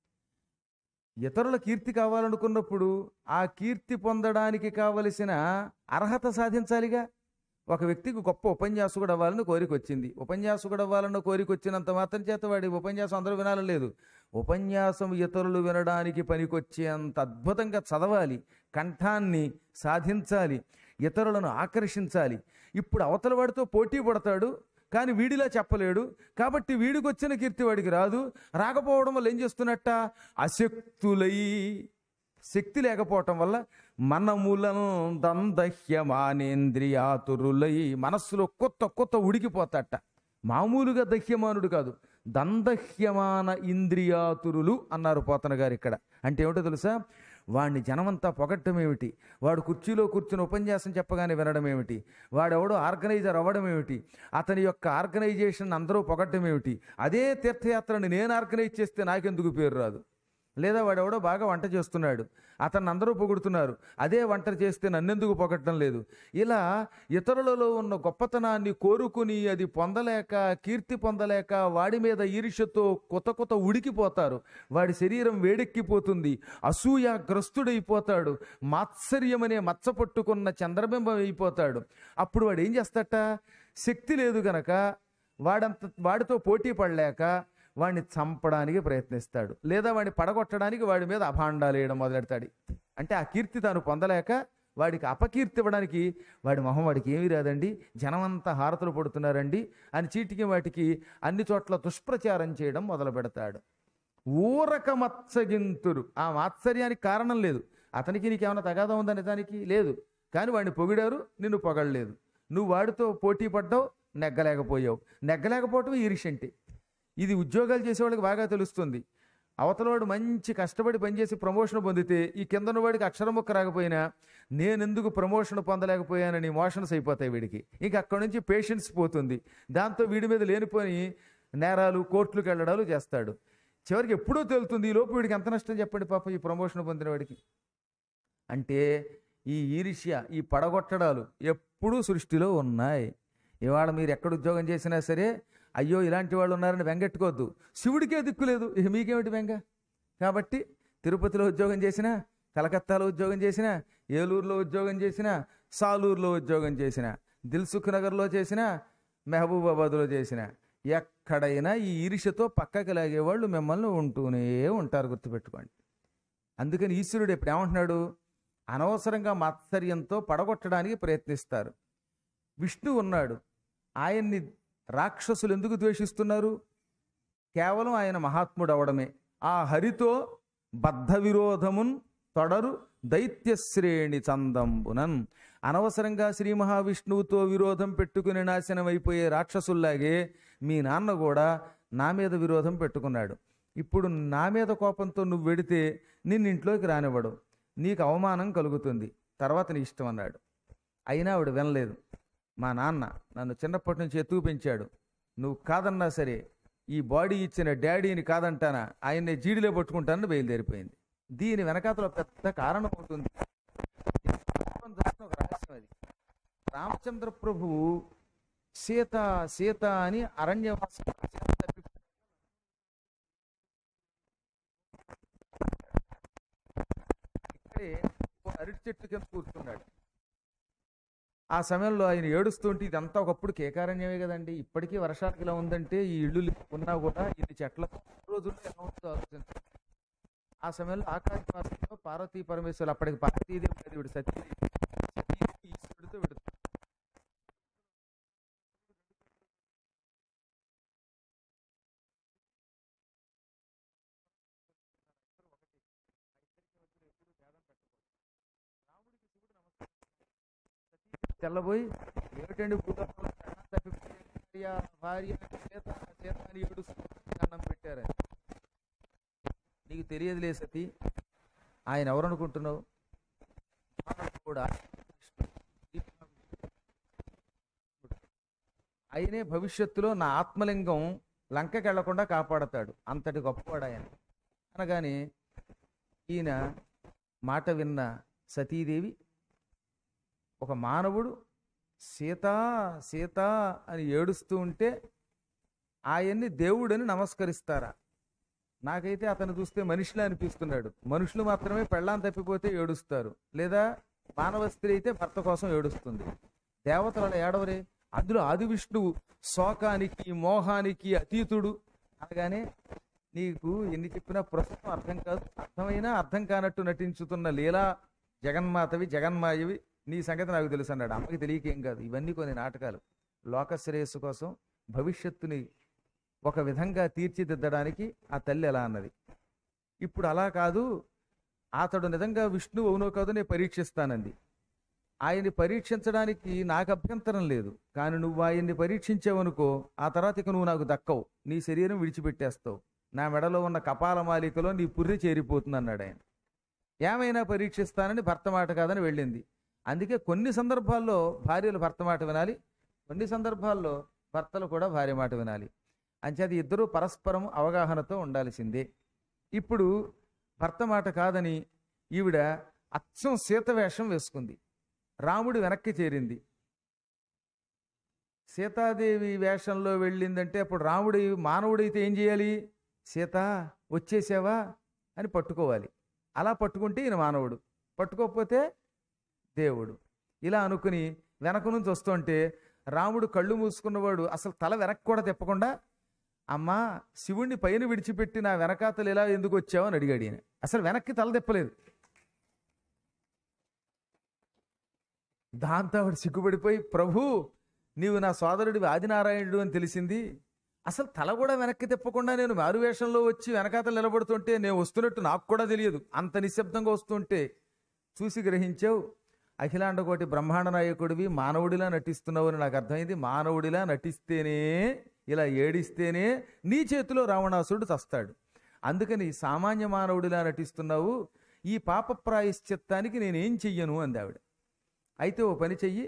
ఇతరుల కీర్తి కావాలనుకున్నప్పుడు ఆ కీర్తి పొందడానికి కావలసిన అర్హత సాధించాలిగా ఒక వ్యక్తికి గొప్ప ఉపన్యాసకుడు అవ్వాలని కోరిక వచ్చింది ఉపన్యాసకుడు అవ్వాలన్న కోరిక వచ్చినంత మాత్రం చేత వాడి ఉపన్యాసం అందరూ వినాలని లేదు ఉపన్యాసం ఇతరులు వినడానికి పనికొచ్చేంత అద్భుతంగా చదవాలి కంఠాన్ని సాధించాలి ఇతరులను ఆకర్షించాలి ఇప్పుడు అవతల వాడితో పోటీ పడతాడు కానీ వీడిలా చెప్పలేడు కాబట్టి వీడికి వచ్చిన కీర్తి వాడికి రాదు రాకపోవడం వల్ల ఏం చేస్తున్నట్ట అశక్తులై శక్తి లేకపోవటం వల్ల మనములను దందహ్యమానేంద్రియాతురులై మనస్సులో కొత్త కొత్త ఉడికిపోతాట మామూలుగా దహ్యమానుడు కాదు దందహ్యమాన ఇంద్రియాతురులు అన్నారు పోతన గారు ఇక్కడ అంటే ఏమిటో తెలుసా వాడిని జనమంతా పొగట్టం ఏమిటి వాడు కుర్చీలో కూర్చుని ఉపన్యాసం చెప్పగానే వినడం ఏమిటి వాడెవడో ఆర్గనైజర్ అవ్వడం ఏమిటి అతని యొక్క ఆర్గనైజేషన్ అందరూ పొగట్టం ఏమిటి అదే తీర్థయాత్రని నేను ఆర్గనైజ్ చేస్తే నాకెందుకు పేరు రాదు లేదా వాడెవడో బాగా వంట చేస్తున్నాడు అతన్ని అందరూ పొగుడుతున్నారు అదే వంట చేస్తే నన్నెందుకు పొగట్టడం లేదు ఇలా ఇతరులలో ఉన్న గొప్పతనాన్ని కోరుకుని అది పొందలేక కీర్తి పొందలేక వాడి మీద ఈర్ష్యతో కొత్త కొత్త ఉడికిపోతారు వాడి శరీరం వేడెక్కిపోతుంది అసూయాగ్రస్తుడైపోతాడు మాత్సర్యమనే మచ్చ పట్టుకున్న చంద్రబింబం అయిపోతాడు అప్పుడు వాడు ఏం చేస్తాట శక్తి లేదు గనక వాడంత వాడితో పోటీ పడలేక వాడిని చంపడానికి ప్రయత్నిస్తాడు లేదా వాడిని పడగొట్టడానికి వాడి మీద అభాండాలు వేయడం మొదలెడతాడు అంటే ఆ కీర్తి తాను పొందలేక వాడికి అపకీర్తి ఇవ్వడానికి వాడి మొహం వాడికి ఏమీ రాదండి జనమంతా హారతులు పడుతున్నారండి అని చీటికి వాటికి అన్ని చోట్ల దుష్ప్రచారం చేయడం మొదలు పెడతాడు ఊరక మత్సగింతురు ఆ మాత్సర్యానికి కారణం లేదు అతనికి నీకేమైనా తగాదా ఉందని దానికి లేదు కానీ వాడిని పొగిడారు నిన్ను పొగడలేదు నువ్వు వాడితో పోటీ పడ్డావు నెగ్గలేకపోయావు నెగ్గలేకపోవటం ఈరిషంటే ఇది ఉద్యోగాలు చేసేవాళ్ళకి బాగా తెలుస్తుంది అవతలవాడు మంచి కష్టపడి పనిచేసి ప్రమోషన్ పొందితే ఈ కిందన వాడికి అక్షరం ముక్క రాకపోయినా నేనెందుకు ప్రమోషన్ పొందలేకపోయానని మోషన్స్ అయిపోతాయి వీడికి ఇంక అక్కడి నుంచి పేషెన్స్ పోతుంది దాంతో వీడి మీద లేనిపోని నేరాలు కోర్టులకు వెళ్ళడాలు చేస్తాడు చివరికి ఎప్పుడూ తెలుస్తుంది ఈ లోపు వీడికి ఎంత నష్టం చెప్పండి పాప ఈ ప్రమోషన్ పొందిన వాడికి అంటే ఈ ఈర్ష్య ఈ పడగొట్టడాలు ఎప్పుడూ సృష్టిలో ఉన్నాయి ఇవాళ మీరు ఎక్కడ ఉద్యోగం చేసినా సరే అయ్యో ఇలాంటి వాళ్ళు ఉన్నారని వెంగెట్టుకోవద్దు శివుడికే దిక్కులేదు ఇక మీకేమిటి వెంగ కాబట్టి తిరుపతిలో ఉద్యోగం చేసినా కలకత్తాలో ఉద్యోగం చేసినా ఏలూరులో ఉద్యోగం చేసినా సాలూరులో ఉద్యోగం చేసినా దిల్సుఖ్ నగర్లో చేసినా మహబూబాబాద్లో చేసినా ఎక్కడైనా ఈ ఈర్ష్యతో పక్కకి లాగేవాళ్ళు మిమ్మల్ని ఉంటూనే ఉంటారు గుర్తుపెట్టుకోండి అందుకని ఈశ్వరుడు ఇప్పుడు ఏమంటున్నాడు అనవసరంగా మాత్సర్యంతో పడగొట్టడానికి ప్రయత్నిస్తారు విష్ణు ఉన్నాడు ఆయన్ని రాక్షసులు ఎందుకు ద్వేషిస్తున్నారు కేవలం ఆయన మహాత్ముడు అవడమే ఆ హరితో బద్ధ విరోధమున్ తొడరు దైత్యశ్రేణి చందంబునన్ అనవసరంగా శ్రీ మహావిష్ణువుతో విరోధం పెట్టుకుని నాశనం అయిపోయే రాక్షసుల్లాగే మీ నాన్న కూడా నా మీద విరోధం పెట్టుకున్నాడు ఇప్పుడు నా మీద కోపంతో నువ్వు వెడితే నిన్ను ఇంట్లోకి రానివ్వడు నీకు అవమానం కలుగుతుంది తర్వాత నీ ఇష్టం అన్నాడు అయినా ఆవిడ వినలేదు మా నాన్న నన్ను చిన్నప్పటి నుంచి ఎత్తుకు పెంచాడు నువ్వు కాదన్నా సరే ఈ బాడీ ఇచ్చిన డాడీని కాదంటానా ఆయన్ని జీడిలో పట్టుకుంటానని బయలుదేరిపోయింది దీని వెనకాతలో పెద్ద కారణం అవుతుంది ఒక రహస్యం అది రామచంద్ర ప్రభువు సీత సీత అని అరణ్యవాసం తప్పి ఇక్కడే ఓ అరటి చెట్టు కింద కూర్చున్నాడు ఆ సమయంలో ఆయన ఏడుస్తుంటే ఇదంతా ఒకప్పుడు కేకారణ్యమే కదండి ఇప్పటికీ వర్షాలకు ఇలా ఉందంటే ఈ ఇళ్ళు ఉన్నా కూడా ఇన్ని చెట్ల రోజుల్లో ఎలా ఉంటుందో ఆలోచించండి ఆ సమయంలో ఆకాశ మాసంలో పార్వతీ పరమేశ్వరులు అప్పటికి పార్వతీదేవి లేదు వీడు సతీ సతీదేవి ఈశ్వరుడితో విడుతుంది తెల్లబోయి ఏమిటండి భూలోకంలో ప్రాణం తప్పిపోయింది భార్య భార్య చేత చేత అని ఏడుస్తూ దండం పెట్టారు ఆయన. నీకు తెలియదులే సతీ ఆయన ఎవరు అనుకుంటున్నావు మానవుడు కూడా ఆయనే భవిష్యత్తులో నా ఆత్మలింగం లంకకి వెళ్లకుండా కాపాడతాడు అంతటి గొప్పవాడు ఆయన అనగానే ఈయన మాట విన్న సతీదేవి ఒక మానవుడు సీత సీత అని ఏడుస్తూ ఉంటే ఆయన్ని దేవుడని నమస్కరిస్తారా నాకైతే అతను చూస్తే మనిషిలా అనిపిస్తున్నాడు మనుషులు మాత్రమే పెళ్ళాం తప్పిపోతే ఏడుస్తారు లేదా మానవ స్త్రీ అయితే భర్త కోసం ఏడుస్తుంది దేవతల ఏడవరే అందులో ఆది విష్ణువు శోకానికి మోహానికి అతీతుడు అనగానే నీకు ఎన్ని చెప్పినా ప్రస్తుతం అర్థం కాదు అర్థమైనా అర్థం కానట్టు నటించుతున్న లీలా జగన్మాతవి జగన్మాయవి నీ సంగతి నాకు తెలుసు అన్నాడు అమ్మకి తెలియకేం కాదు ఇవన్నీ కొన్ని నాటకాలు లోక శ్రేయస్సు కోసం భవిష్యత్తుని ఒక విధంగా తీర్చిదిద్దడానికి ఆ తల్లి ఎలా అన్నది ఇప్పుడు అలా కాదు అతడు నిజంగా విష్ణువు అవునో కాదు నేను పరీక్షిస్తానంది ఆయన్ని పరీక్షించడానికి నాకు అభ్యంతరం లేదు కానీ నువ్వు ఆయన్ని పరీక్షించావనుకో ఆ తర్వాత ఇక నువ్వు నాకు దక్కవు నీ శరీరం విడిచిపెట్టేస్తావు నా మెడలో ఉన్న కపాల మాలికలో నీ పుర్రి చేరిపోతుంది అన్నాడు ఆయన ఏమైనా పరీక్షిస్తానని భర్త మాట కాదని వెళ్ళింది అందుకే కొన్ని సందర్భాల్లో భార్యలు భర్త మాట వినాలి కొన్ని సందర్భాల్లో భర్తలు కూడా భార్య మాట వినాలి అంచేది ఇద్దరూ పరస్పరం అవగాహనతో ఉండాల్సిందే ఇప్పుడు భర్త మాట కాదని ఈవిడ అచ్చం సీత వేషం వేసుకుంది రాముడు వెనక్కి చేరింది సీతాదేవి వేషంలో వెళ్ళిందంటే అప్పుడు రాముడు మానవుడైతే ఏం చేయాలి సీత వచ్చేసావా అని పట్టుకోవాలి అలా పట్టుకుంటే ఈయన మానవుడు పట్టుకోకపోతే దేవుడు ఇలా అనుకుని వెనక నుంచి వస్తుంటే రాముడు కళ్ళు మూసుకున్నవాడు అసలు తల వెనక్కి కూడా తిప్పకుండా అమ్మా శివుణ్ణి పైన విడిచిపెట్టి నా వెనకాతలు ఇలా ఎందుకు వచ్చావు అని అడిగాడు ఈయన అసలు వెనక్కి తల తిప్పలేదు దాంతో ఆవిడ సిగ్గుపడిపోయి ప్రభు నీవు నా సోదరుడివి ఆదినారాయణుడు అని తెలిసింది అసలు తల కూడా వెనక్కి తిప్పకుండా నేను మారువేషంలో వచ్చి వెనకాతలు నిలబడుతుంటే నేను వస్తున్నట్టు నాకు కూడా తెలియదు అంత నిశ్శబ్దంగా వస్తుంటే చూసి గ్రహించావు అఖిలాండకోటి బ్రహ్మాండ నాయకుడివి మానవుడిలా నటిస్తున్నావు అని నాకు అర్థమైంది మానవుడిలా నటిస్తేనే ఇలా ఏడిస్తేనే నీ చేతిలో రావణాసురుడు చస్తాడు అందుకని సామాన్య మానవుడిలా నటిస్తున్నావు ఈ పాప ప్రాయశ్చిత్తానికి నేనేం చెయ్యను అంది ఆవిడ అయితే ఓ పని చెయ్యి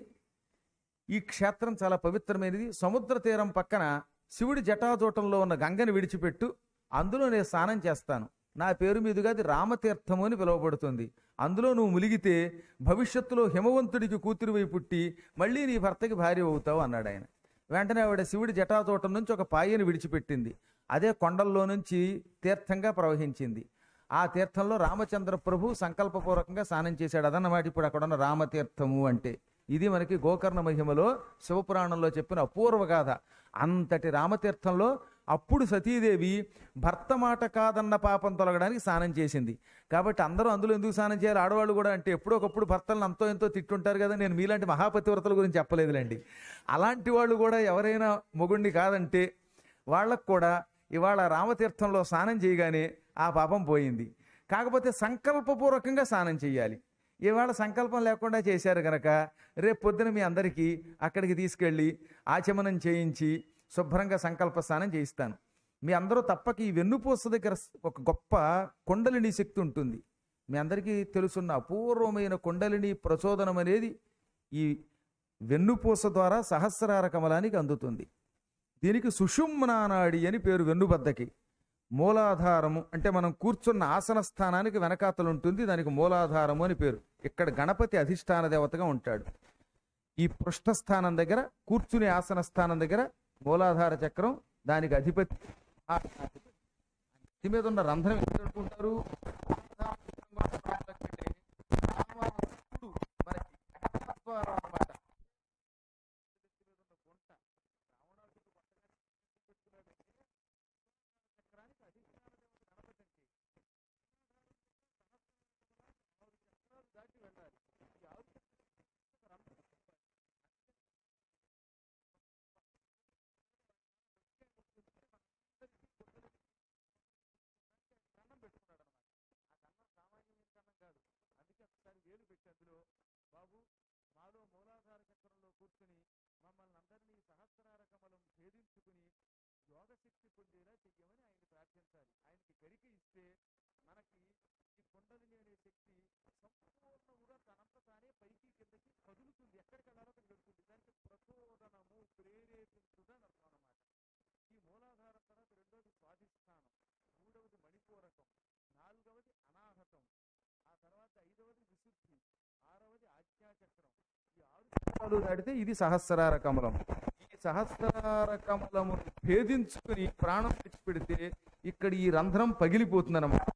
ఈ క్షేత్రం చాలా పవిత్రమైనది సముద్ర తీరం పక్కన శివుడి జటాజూటంలో ఉన్న గంగని విడిచిపెట్టు అందులో నేను స్నానం చేస్తాను నా పేరు మీదుగా అది రామతీర్థము అని పిలువబడుతుంది అందులో నువ్వు ములిగితే భవిష్యత్తులో హిమవంతుడికి కూతురువై పుట్టి మళ్ళీ నీ భర్తకి భార్య అవుతావు అన్నాడు ఆయన వెంటనే ఆవిడ శివుడి జటాతోటం నుంచి ఒక పాయని విడిచిపెట్టింది అదే కొండల్లో నుంచి తీర్థంగా ప్రవహించింది ఆ తీర్థంలో రామచంద్ర ప్రభు సంకల్పపూర్వకంగా స్నానం చేశాడు అదన్నమాట ఇప్పుడు అక్కడ ఉన్న రామతీర్థము అంటే ఇది మనకి గోకర్ణ మహిమలో శివపురాణంలో చెప్పిన అపూర్వ గాథ అంతటి రామతీర్థంలో అప్పుడు సతీదేవి భర్త మాట కాదన్న పాపం తొలగడానికి స్నానం చేసింది కాబట్టి అందరూ అందులో ఎందుకు స్నానం చేయాలి ఆడవాళ్ళు కూడా అంటే ఎప్పుడో ఒకప్పుడు భర్తలను అంతో ఎంతో తిట్టుంటారు కదా నేను మీలాంటి మహాపతివ్రతల గురించి చెప్పలేదులేండి అలాంటి వాళ్ళు కూడా ఎవరైనా మొగుణ్ణి కాదంటే వాళ్ళకు కూడా ఇవాళ రామతీర్థంలో స్నానం చేయగానే ఆ పాపం పోయింది కాకపోతే సంకల్పపూర్వకంగా స్నానం చేయాలి ఇవాళ సంకల్పం లేకుండా చేశారు కనుక రేపు పొద్దున మీ అందరికీ అక్కడికి తీసుకెళ్ళి ఆచమనం చేయించి శుభ్రంగా సంకల్ప స్నానం చేయిస్తాను మీ అందరూ తప్పక ఈ వెన్నుపూస దగ్గర ఒక గొప్ప కుండలిని శక్తి ఉంటుంది మీ అందరికీ తెలుసున్న అపూర్వమైన కుండలిని ప్రచోదనం అనేది ఈ వెన్నుపూస ద్వారా సహస్రార కమలానికి అందుతుంది దీనికి సుషుమ్నానాడి అని పేరు వెన్నుబద్దకి మూలాధారము అంటే మనం కూర్చున్న ఆసన స్థానానికి వెనకాతలు ఉంటుంది దానికి మూలాధారము అని పేరు ఇక్కడ గణపతి అధిష్టాన దేవతగా ఉంటాడు ఈ పృష్ఠస్థానం దగ్గర కూర్చునే ఆసన స్థానం దగ్గర మూలాధార చక్రం దానికి అధిపతి ఆ అధిపతి. అతి మీద ఉన్న రంధ్రం ఎక్కడ అనుకుంటారు మనకి కటకద్వారం అన్నమాట. చక్రానికి అధిష్టాన దేవత గణపతి అంటే దాటి వెళ్ళాలి ఈ ఆరు చక్రాలు రంధ్రం కన్నం పెట్టుకున్నాడు అనమాట ఆ కన్నం సామాన్యమైన కన్నం కాదు అందుకే ఒకసారి వేలు పెట్టి అందులో బాబు మాలో మూలాధార చక్రంలో కూర్చుని మమ్మల్ని అందరినీ సహస్రార కమలం భేదించుకుని యోగశక్తి పొందేలా చెయ్యమని ఆయన ప్రార్థించాలి ఆయనకి గరిక ఇస్తే మనకి ఈ కుండలిని అనే శక్తి సంపూర్ణముగా తనంత తానే పైకి కిందకి కదులుతుంది ఎక్కడికి వెళ్ళాలో అక్కడికి వెళ్తుంది దానికి ప్రచోదనము ప్రేరేపించుట అని అర్థం అన్నమాట ఈ మూలాధారం తర్వాత రెండోది స్వాధిష్టానం మూడవది మణిపూరకం నాలుగవది అనాహతం ఆ తర్వాత ఐదవది విశుద్ధి ఆరవది ఆజ్ఞాచక్రం ఈ ఆరు చక్రాలు దాటితే ఇది సహస్రార కమలం ఈ సహస్రార కమలము భేదించుకుని ప్రాణం విడిచిపెడితే ఇక్కడ ఈ రంధ్రం పగిలిపోతుంది అన్నమాట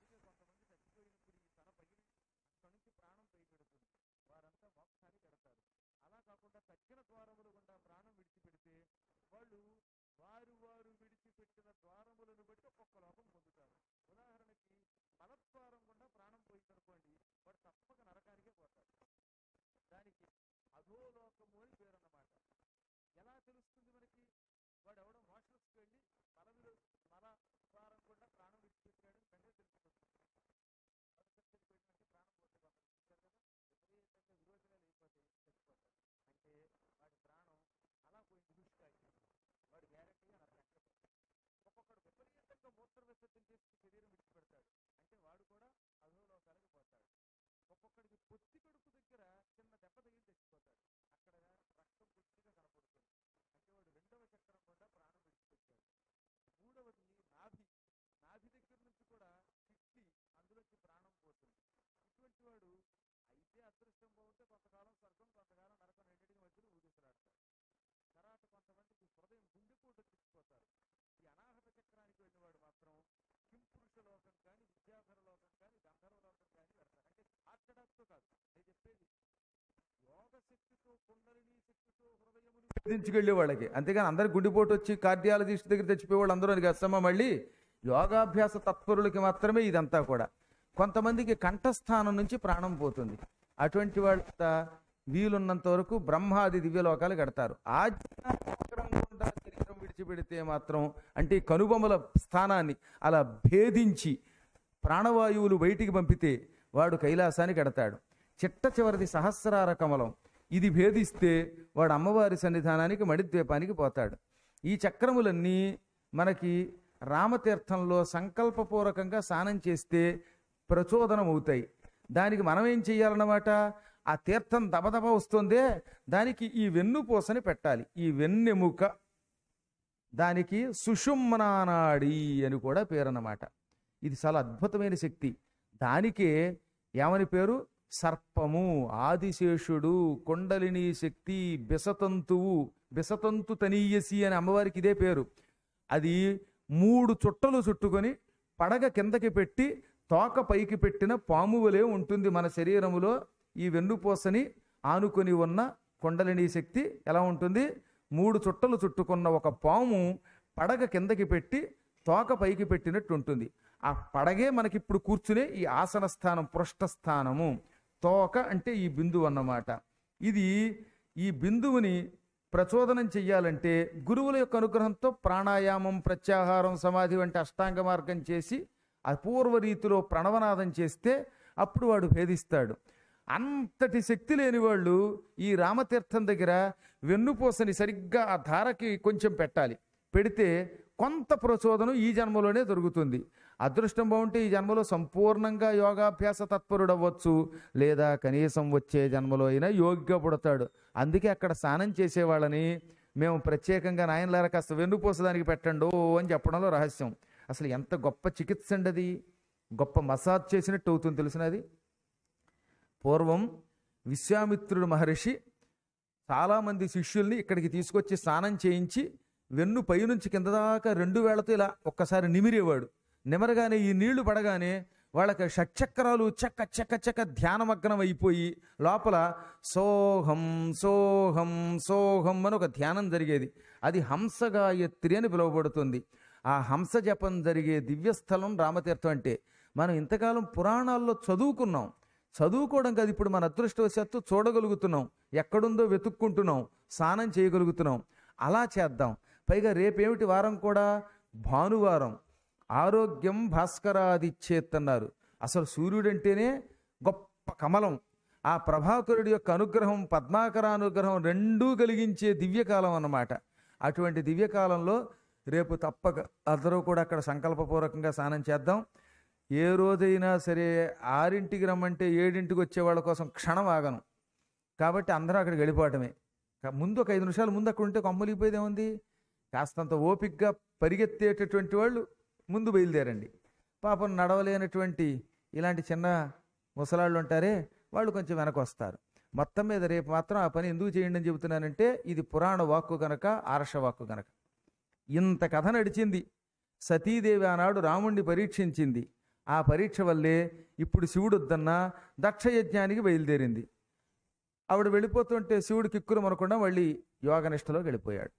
వారంతా మోక్షాన్ని పెడతారు అలా కాకుండా తక్కిన ద్వారములు గుండా ప్రాణం విడిచిపెడితే వాళ్ళు వారు వారు విడిచిపెట్టిన ద్వారములను బట్టి ఒక్కొక్క లోకం పొందుతారు ఉదాహరణకి మలద్వారం గుండా ప్రాణం పోయిందనుకోండి వాడు తప్పక నరకానికే పోతాడు దానికి అధోలోకము అని పేరు అన్నమాట ఎలా తెలుస్తుంది మనకి వాడు ఎవడో మోషన్స్కి వెళ్ళి మలవిలో మల ద్వారం గుండా ప్రాణం విడిచిపెట్టాడు వెంటనే తెలిసిపోతుంది పరిస్థితికి వెళ్ళినట్టు ప్రాణం పోతే కొందరు చూశారు కదా విపరీతంగా విరోచనాలు అయిపోతాయి చచ్చిపోతారు అంటే వాడి ప్రాణం అలా పోయింది దుష్కాయి వాడు గ్యారెంటీగా నరకంటే ఒక్కొక్కడు విపరీతంగా మూత్ర విసర్జన చేసి శరీరం విడిచిపెడతాడు అంటే వాడు కూడా అధోలోకాలకు పోతాడు ఒక్కొక్కడికి పొత్తి కడుపు దగ్గర చిన్న దెబ్బ తగిలి చచ్చిపోతాడు అక్కడ రక్తం పొత్తిగా కనపడుతుంది అంటే వాడు రెండవ చక్రం కూడా ప్రాణం విడిచిపెట్టాడు మూడవది నాభి నాభి దగ్గర నుంచి కూడా కిడ్నీ అందులోకి ప్రాణం పోతుంది ఇటువంటి వాడు అయితే అదృష్టం బాగుంటే కొంతకాలం స్వర్గం కొంతకాలం నరకం రెండింటికి మధ్యలో ఊగిసలాడతాడు తర్వాత కొంతమందికి హృదయం గుండెపోటు తెచ్చిపోతారు ఈ అనాహత చక్రానికి వెళ్ళినవాడు మాత్రం కింపురుష లోకం కానీ విద్యాధర లోకం కానీ గంధర్వ లోకం కానీ వెళ్తారు అంటే ఆర్చడాక్తో కాదు నేను చెప్పేది యోగ శక్తితో కుండలిని శక్తితో హృదయములు వేధించుకెళ్ళే వాళ్ళకి అంతేగాని అందరి గుండెపోటు వచ్చి కార్డియాలజిస్ట్ దగ్గర తెచ్చిపోయే వాళ్ళు అందరూ అని కష్టమా మళ్ళీ యోగాభ్యాస తత్పరులకి మాత్రమే ఇదంతా కూడా కొంతమందికి కంఠస్థానం నుంచి ప్రాణం పోతుంది అటువంటి వాళ్ళ వీలున్నంత వరకు బ్రహ్మాది దివ్యలోకాలు కడతారు ఆజ్ఞాచక్రం గుండా శరీరం విడిచిపెడితే మాత్రం అంటే ఈ కనుబొమ్మల స్థానాన్ని అలా భేదించి ప్రాణవాయువులు బయటికి పంపితే వాడు కైలాసానికి కడతాడు చిట్ట చివరిది సహస్రార కమలం ఇది భేదిస్తే వాడు అమ్మవారి సన్నిధానానికి మణిద్వీపానికి పోతాడు ఈ చక్రములన్నీ మనకి రామతీర్థంలో సంకల్పపూర్వకంగా స్నానం చేస్తే ప్రచోదనం అవుతాయి దానికి మనం ఏం చెయ్యాలన్నమాట ఆ తీర్థం దబదబ వస్తుందే దానికి ఈ వెన్నుపూసని పెట్టాలి ఈ వెన్నెముక దానికి సుషుమ్నానాడి అని కూడా పేరన్నమాట ఇది చాలా అద్భుతమైన శక్తి దానికే ఏమని పేరు సర్పము ఆదిశేషుడు కొండలిని శక్తి బిసతంతువు బిసతంతు తనీయసి అని అమ్మవారికి ఇదే పేరు అది మూడు చుట్టలు చుట్టుకొని పడగ కిందకి పెట్టి తోక పైకి పెట్టిన పాము వలె ఉంటుంది మన శరీరములో ఈ వెన్నుపూసని ఆనుకొని ఉన్న కొండలిని శక్తి ఎలా ఉంటుంది మూడు చుట్టలు చుట్టుకున్న ఒక పాము పడగ కిందకి పెట్టి తోక పైకి పెట్టినట్టు ఉంటుంది ఆ పడగే మనకి ఇప్పుడు కూర్చునే ఈ ఆసన స్థానం పృష్ఠస్థానము తోక అంటే ఈ బిందువు అన్నమాట ఇది ఈ బిందువుని ప్రచోదనం చెయ్యాలంటే గురువుల యొక్క అనుగ్రహంతో ప్రాణాయామం ప్రత్యాహారం సమాధి వంటి అష్టాంగ మార్గం చేసి అపూర్వ రీతిలో ప్రణవనాదం చేస్తే అప్పుడు వాడు భేదిస్తాడు అంతటి శక్తి లేని వాళ్ళు ఈ రామతీర్థం దగ్గర వెన్నుపూసని సరిగ్గా ఆ ధారకి కొంచెం పెట్టాలి పెడితే కొంత ప్రచోదనం ఈ జన్మలోనే దొరుకుతుంది అదృష్టం బాగుంటే ఈ జన్మలో సంపూర్ణంగా యోగాభ్యాస తత్పరుడు అవ్వచ్చు లేదా కనీసం వచ్చే జన్మలో అయినా యోగ్య పుడతాడు అందుకే అక్కడ స్నానం చేసేవాళ్ళని మేము ప్రత్యేకంగా నాయనలార కాస్త వెన్నుపూసదానికి పెట్టండు అని చెప్పడంలో రహస్యం అసలు ఎంత గొప్ప చికిత్స అండి అది గొప్ప మసాజ్ చేసినట్టు అవుతుంది తెలిసినది పూర్వం విశ్వామిత్రుడు మహర్షి చాలామంది శిష్యుల్ని ఇక్కడికి తీసుకొచ్చి స్నానం చేయించి వెన్ను పైనుంచి కింద దాకా రెండు వేళ్లతో ఇలా ఒక్కసారి నిమిరేవాడు నిమరగానే ఈ నీళ్లు పడగానే వాళ్ళకి షట్చక్రాలు చెక్క చెక్క చెక్క ధ్యానమగ్నం అయిపోయి లోపల సోహం సోహం సోహం అని ఒక ధ్యానం జరిగేది అది హంసగాయత్రి అని పిలువబడుతుంది ఆ హంస జపం జరిగే దివ్యస్థలం రామతీర్థం అంటే మనం ఇంతకాలం పురాణాల్లో చదువుకున్నాం చదువుకోవడం కాదు ఇప్పుడు మన అదృష్టవశాత్తు చూడగలుగుతున్నాం ఎక్కడుందో వెతుక్కుంటున్నాం స్నానం చేయగలుగుతున్నాం అలా చేద్దాం పైగా రేపేమిటి వారం కూడా భానువారం ఆరోగ్యం భాస్కరాదిచ్చేత్ అన్నారు అసలు సూర్యుడంటేనే గొప్ప కమలం ఆ ప్రభాకరుడి యొక్క అనుగ్రహం పద్మాకర అనుగ్రహం రెండూ కలిగించే దివ్యకాలం అన్నమాట అటువంటి దివ్యకాలంలో రేపు తప్పక అందరూ కూడా అక్కడ సంకల్పపూర్వకంగా స్నానం చేద్దాం ఏ రోజైనా సరే ఆరింటికి రమ్మంటే ఏడింటికి వచ్చే వాళ్ళ కోసం క్షణం ఆగను కాబట్టి అందరూ అక్కడికి వెళ్ళిపోవటమే కా- ముందు ఒక ఐదు నిమిషాలు ముందు అక్కడ ఉంటే కొమ్మలిపోయేది ఏముంది కాస్తంత ఓపిగ్గా పరిగెత్తేటటువంటి వాళ్ళు ముందు బయలుదేరండి పాపం నడవలేనటువంటి ఇలాంటి చిన్న ముసలాళ్ళు ఉంటారే వాళ్ళు కొంచెం వెనక వస్తారు మొత్తం మీద రేపు మాత్రం ఆ పని ఎందుకు చేయండి అని చెబుతున్నానంటే ఇది పురాణ వాక్కు గనక ఆర్ష వాక్కు గనక ఇంత కథ నడిచింది సతీదేవి ఆనాడు రాముణ్ణి పరీక్షించింది ఆ పరీక్ష వల్లే ఇప్పుడు శివుడు వద్దన్నా దక్షయజ్ఞానికి బయలుదేరింది ఆవిడ వెళ్ళిపోతుంటే శివుడు కిక్కులు మనకుండా మళ్ళీ యోగనిష్టలోకి వెళ్ళిపోయాడు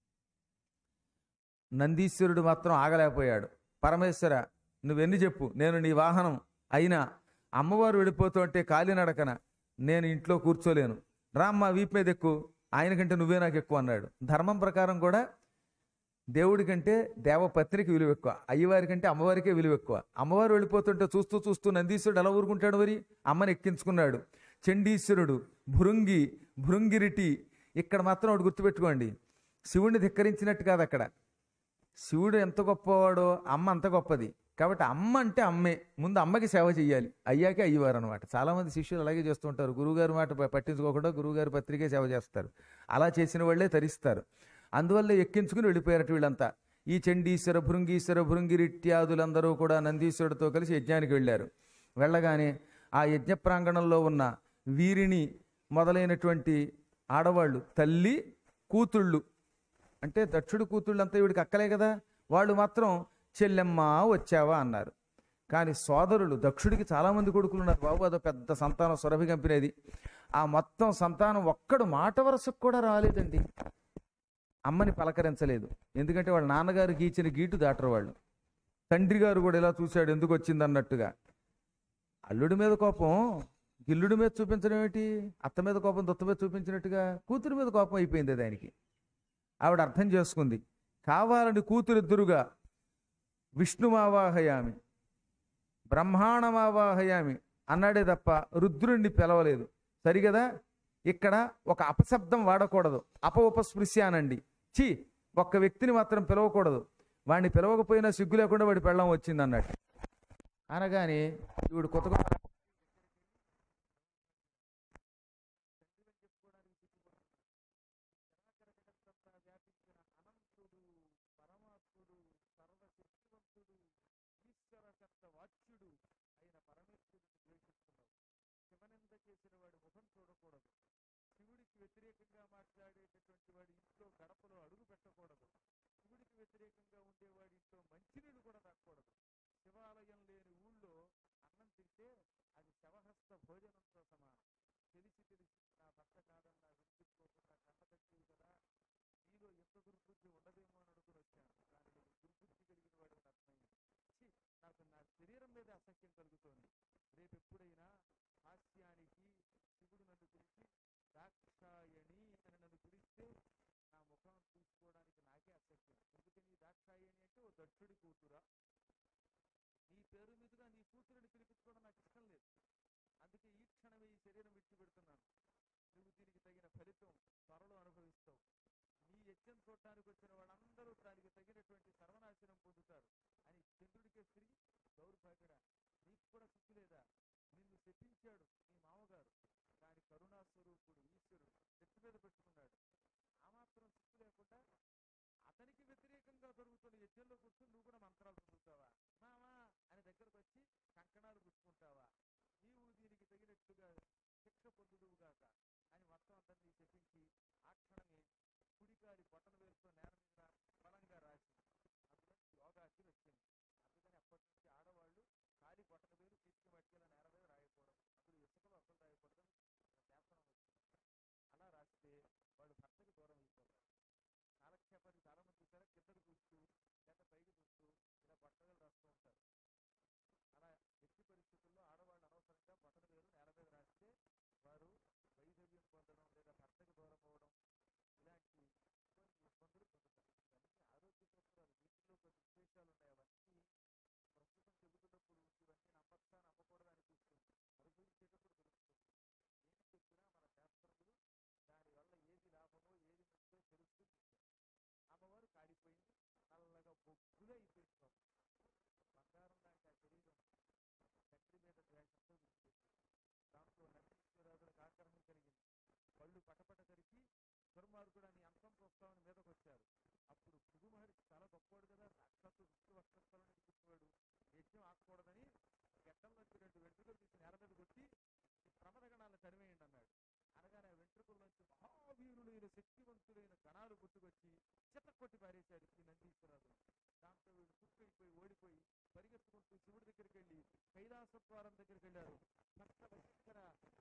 నందీశ్వరుడు మాత్రం ఆగలేకపోయాడు పరమేశ్వర నువ్వెన్ని చెప్పు నేను నీ వాహనం అయినా అమ్మవారు వెళ్ళిపోతుంటే కాలినడకన నేను ఇంట్లో కూర్చోలేను రామ్మ వీపు మీద ఎక్కువ ఆయనకంటే నువ్వే నాకు ఎక్కువ అన్నాడు ధర్మం ప్రకారం కూడా దేవుడి కంటే దేవపత్నికి విలువ ఎక్కువ అయ్యవారి కంటే అమ్మవారికే విలువ ఎక్కువ అమ్మవారు వెళ్ళిపోతుంటే చూస్తూ చూస్తూ నందీశ్వరుడు ఎలా ఊరుకుంటాడు మరి అమ్మని ఎక్కించుకున్నాడు చండీశ్వరుడు భృంగి భృంగిరిటి ఇక్కడ మాత్రం ఒకటి గుర్తుపెట్టుకోండి శివుణ్ణి ధిక్కరించినట్టు కాదు అక్కడ శివుడు ఎంత గొప్పవాడో అమ్మ అంత గొప్పది కాబట్టి అమ్మ అంటే అమ్మే ముందు అమ్మకి సేవ చేయాలి అయ్యాకే అయ్యవారు అనమాట చాలామంది శిష్యులు అలాగే చేస్తూ ఉంటారు గురువుగారి మాట ప- పట్టించుకోకుండా గురువుగారి పత్రికే సేవ చేస్తారు అలా చేసిన వాళ్ళే తరిస్తారు అందువల్ల ఎక్కించుకుని వెళ్ళిపోయారట వీళ్ళంతా ఈ చండీశ్వర భృంగీశ్వర భృంగిరిత్యాదులందరూ కూడా నందీశ్వరుడితో కలిసి యజ్ఞానికి వెళ్ళారు వెళ్ళగానే ఆ యజ్ఞ ప్రాంగణంలో ఉన్న వీరిని మొదలైనటువంటి ఆడవాళ్ళు తల్లి కూతుళ్ళు అంటే దక్షుడు కూతుళ్ళంతా వీడికి అక్కలే కదా వాళ్ళు మాత్రం చెల్లెమ్మ వచ్చావా అన్నారు కానీ సోదరులు దక్షుడికి చాలామంది కొడుకులు ఉన్నారు బాబు అదో పెద్ద సంతానం సురభి కంపినది ఆ మొత్తం సంతానం ఒక్కడు మాట వరసకు కూడా రాలేదండి అమ్మని పలకరించలేదు ఎందుకంటే వాళ్ళ నాన్నగారికి ఇచ్చిన గీటు దాటరు వాళ్ళు తండ్రి గారు కూడా ఇలా చూశాడు ఎందుకు వచ్చింది అన్నట్టుగా అల్లుడి మీద కోపం గిల్లుడి మీద చూపించడం ఏంటి అత్త మీద కోపం దొత్త మీద చూపించినట్టుగా కూతురు మీద కోపం అయిపోయింది దానికి ఆవిడ అర్థం చేసుకుంది కావాలని కూతురిద్దరుగా విష్ణుమావాహయామి బ్రహ్మాండమావాహయామి అన్నాడే తప్ప రుద్రుణ్ణి పిలవలేదు సరిగదా ఇక్కడ ఒక అపశబ్దం వాడకూడదు అప ఉపస్పృశ్య అనండి చి ఒక్క వ్యక్తిని మాత్రం పిలవకూడదు వాడిని పిలవకపోయినా సిగ్గు లేకుండా వాడి పెళ్ళం వచ్చింది అన్నట్టు అనగానే ఈవిడు కొత్త కొత్త వాచ్యుడు అయిన పరమేశ్వరుని ద్వేషిస్తున్నావు శివనింద చేసిన వాడి ముఖం చూడకూడదు శివుడికి వ్యతిరేకంగా మాట్లాడేటటువంటి వాడి ఇంట్లో గడపలో అడుగు పెట్టకూడదు శివుడికి వ్యతిరేకంగా ఉండేవాడి ఇంట్లో మంచినీళ్ళు కూడా తాకూడదు శివాలయం లేని ఊళ్ళో అన్నం తింటే అది శవహస్త భోజనంతో సమానం తెలిసి తెలిసి నా భర్త కాదన్నా వినిపించుకోకుండా కన్నతట్టివి కదా నీలో ఎంత దుర్బుద్ధి ఉండదేమో అని అనుకుని వచ్చాను కానీ నేను దుర్బుద్ధి కలిగిన వాడు అర్థమైంది ఛీ, నాకు నా శరీరం మీద అసహ్యం కలుగుతోంది రేపు ఎప్పుడైనా హాస్యానికి శివుడు నన్ను పిలిచి దాక్షాయణి అని నన్ను పిలిస్తే నా ముఖం చూసుకోవడానికి నాకే అసహ్యం ఎందుకని ఈ దాక్షాయణి అంటే ఓ దక్షుడి కూతురా నీ పేరు మీదుగా నీ కూతురుని పిలిపించుకోవడం నాకు ఇష్టం లేదు అందుకే ఈ క్షణమే ఈ శరీరం విడిచిపెడుతున్నాను నువ్వు దీనికి తగిన ఫలితం త్వరలో అనుభవిస్తావు నీ యజ్ఞం చూడటానికి వచ్చిన వాళ్ళందరూ దానికి తగినటువంటి సర్వనాశనం పొందుతారు అని చంద్రుడికే తిరిగి దౌర్భాగ్యడా నీకు కూడా సిగ్గు లేదా నిన్ను శపించాడు నీ మామగారు కానీ కరుణా స్వరూపుడు ఈశ్వరుడు చెట్టు మీద పెట్టుకున్నాడు ఆ మాత్రం సిగ్గు లేకుండా అతనికి వ్యతిరేకంగా జరుగుతున్న యజ్ఞంలో కూర్చొని నువ్వు కూడా మంత్రాలు చదువుతావా మామా అని దగ్గరకు వచ్చి కంకణాలు పుచ్చుకుంటావా నీవు దీనికి తగినట్టుగా శిక్ష పొందుదువుగాక అని మొత్తం అందరినీ చెప్పించి ఆ క్షణమే కుడికాలి బొట్టన వేలుతో నేల మీద బలంగా రాసి అందులో యోగాకి వచ్చింది అందుకని అప్పటి నుంచి ఆడవాళ్ళు కాలి బొట్టన వేలు పీచి మట్టిలో నేల మీద రాయకూడదు అసలు ఇసుకలో అసలు రాయకూడదు శాసనం వచ్చింది అలా రాస్తే వాళ్ళు భర్తకి దూరం అయిపోతారు కాలక్షేపానికి చాలా మంది చూసారా కిందకు చూస్తూ లేదా పైకి చూస్తూ ఇలా బట్టలు రాస్తూ ఉంటారు అలా ఎట్టి పరిస్థితుల్లో ఆడవాళ్ళు అనవసరంగా బట్టల వేలు నేల మీద రాస్తే వారు వైధవ్యం పొందడం లేదా భర్తకి దూరం అవ్వడం ఇలాంటి కొన్ని ఇబ్బందులు పొందుతారు ఇవన్నీ ఆరోగ్య సూత్రాలు వీటిలో కొన్ని విశేషాలు ఉన్నాయి అవన్నీ ప్రస్తుతం చెబుతున్నప్పుడు ఇవన్నీ నమ్మచ్చా నమ్మకూడదా అనిపిస్తుంది అనుభవించేటప్పుడు తెలుస్తుంది ఏం చెప్పినా మన శాస్త్రములు దానివల్ల ఏది లాభమో ఏది నష్టమో తెలుస్తూ చెప్పారు అమ్మవారు కాలిపోయింది నల్లగా బొగ్గులే అయిపోయింది పాపం. బంగారం లాంటి ఆ శరీరం దుర్మార్గుడు అని అంతం చూస్తామని మీదకి వచ్చారు అప్పుడు భృగు మహర్షి చాలా గొప్పవాడు కదా సాక్షాత్తు విష్ణు వస్త్రస్థలం కూర్చున్నాడు యజ్ఞం ఆకూడదని గడ్డంలోంచి రెండు వెంట్రుకలు తీసి నేల మీద కొట్టి ఈ ప్రమదగణాలను తరివేయండి అన్నాడు అనగానే ఆ వెంట్రుకల్లోంచి మహావీరులైన శక్తివంతులైన గణాలు పుట్టుకొచ్చి చిత్త కొట్టి పారేశాడు ఈ నందీశ్వరాజును దాంతో వీడు పుట్టుకుపోయి ఓడిపోయి పరిగెత్తుకుంటూ శివుడి దగ్గరికి వెళ్ళి కైలాస ద్వారం దగ్గరికి వెళ్ళారు భక్త భయంకర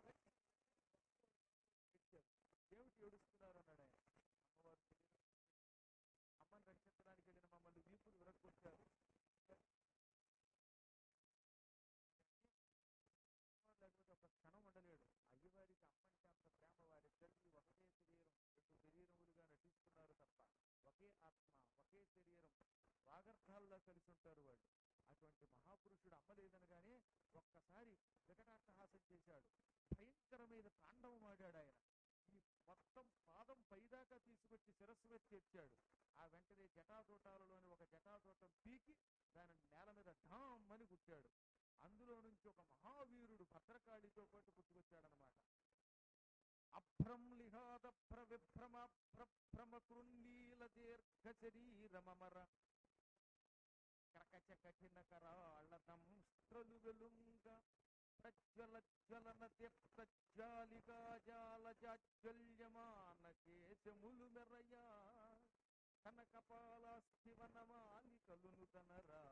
ఏడ్చారు. ఏమిటి ఏడుస్తున్నారు అన్నాడు ఆయన అమ్మవారు శరీరం అమ్మని రక్షించడానికి వెళ్ళిన మమ్మల్ని వీపులు విరగొచ్చారు లేకపోతే ఒక క్షణం ఉండలేడు అయ్యవారికి అమ్మంటే అంత ప్రేమ వారిద్దరికి ఒకటే శరీరం రెండు శరీరములుగా నటిస్తున్నారు తప్ప ఒకే ఆత్మ ఒకే శరీరం వాగర్థాల్లో కలిసి ఉంటారు వాళ్ళు అటువంటి మహాపురుషుడు అమ్మ లేదనగానే ఒక్కసారి వికటాట్టహాసం చేశాడు భయంకరమైన తాండవం ఆడాడు ఆయన ఈ మొత్తం పాదం పైదాకా తీసుకొచ్చి శిరస్సు మీద చేర్చాడు ఆ వెంటనే జటాతోటాలలోని ఒక జటాతోటం పీకి దాని నేల మీద ఢామ్ అని గుట్టాడు అందులో నుంచి ఒక మహావీరుడు భద్రకాళితో పాటు పుట్టుకొచ్చాడనమాట అభ్రంలిహాద ప్రవిభ్రమ ప్రభ్రమ కృన్నీల దీర్ఘ శరీరమర క్రకచ కఠిన కరాళ దంస్ట్రలు వెలుంగ ప్రజ్వల జ్వలన దీప్త జ్వాలికా జాల జాజ్వల్యమాన కేశములు మెరయా తన కపాలాస్థివన మాలికలును తనరా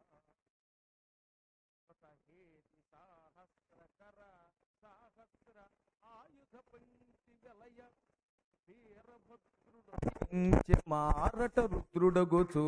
హేతి సాహస్రకర సాహస్ర ఆయుధ పంక్తి వెలయ వీరభద్రుడు మారట రుద్రుడగుచు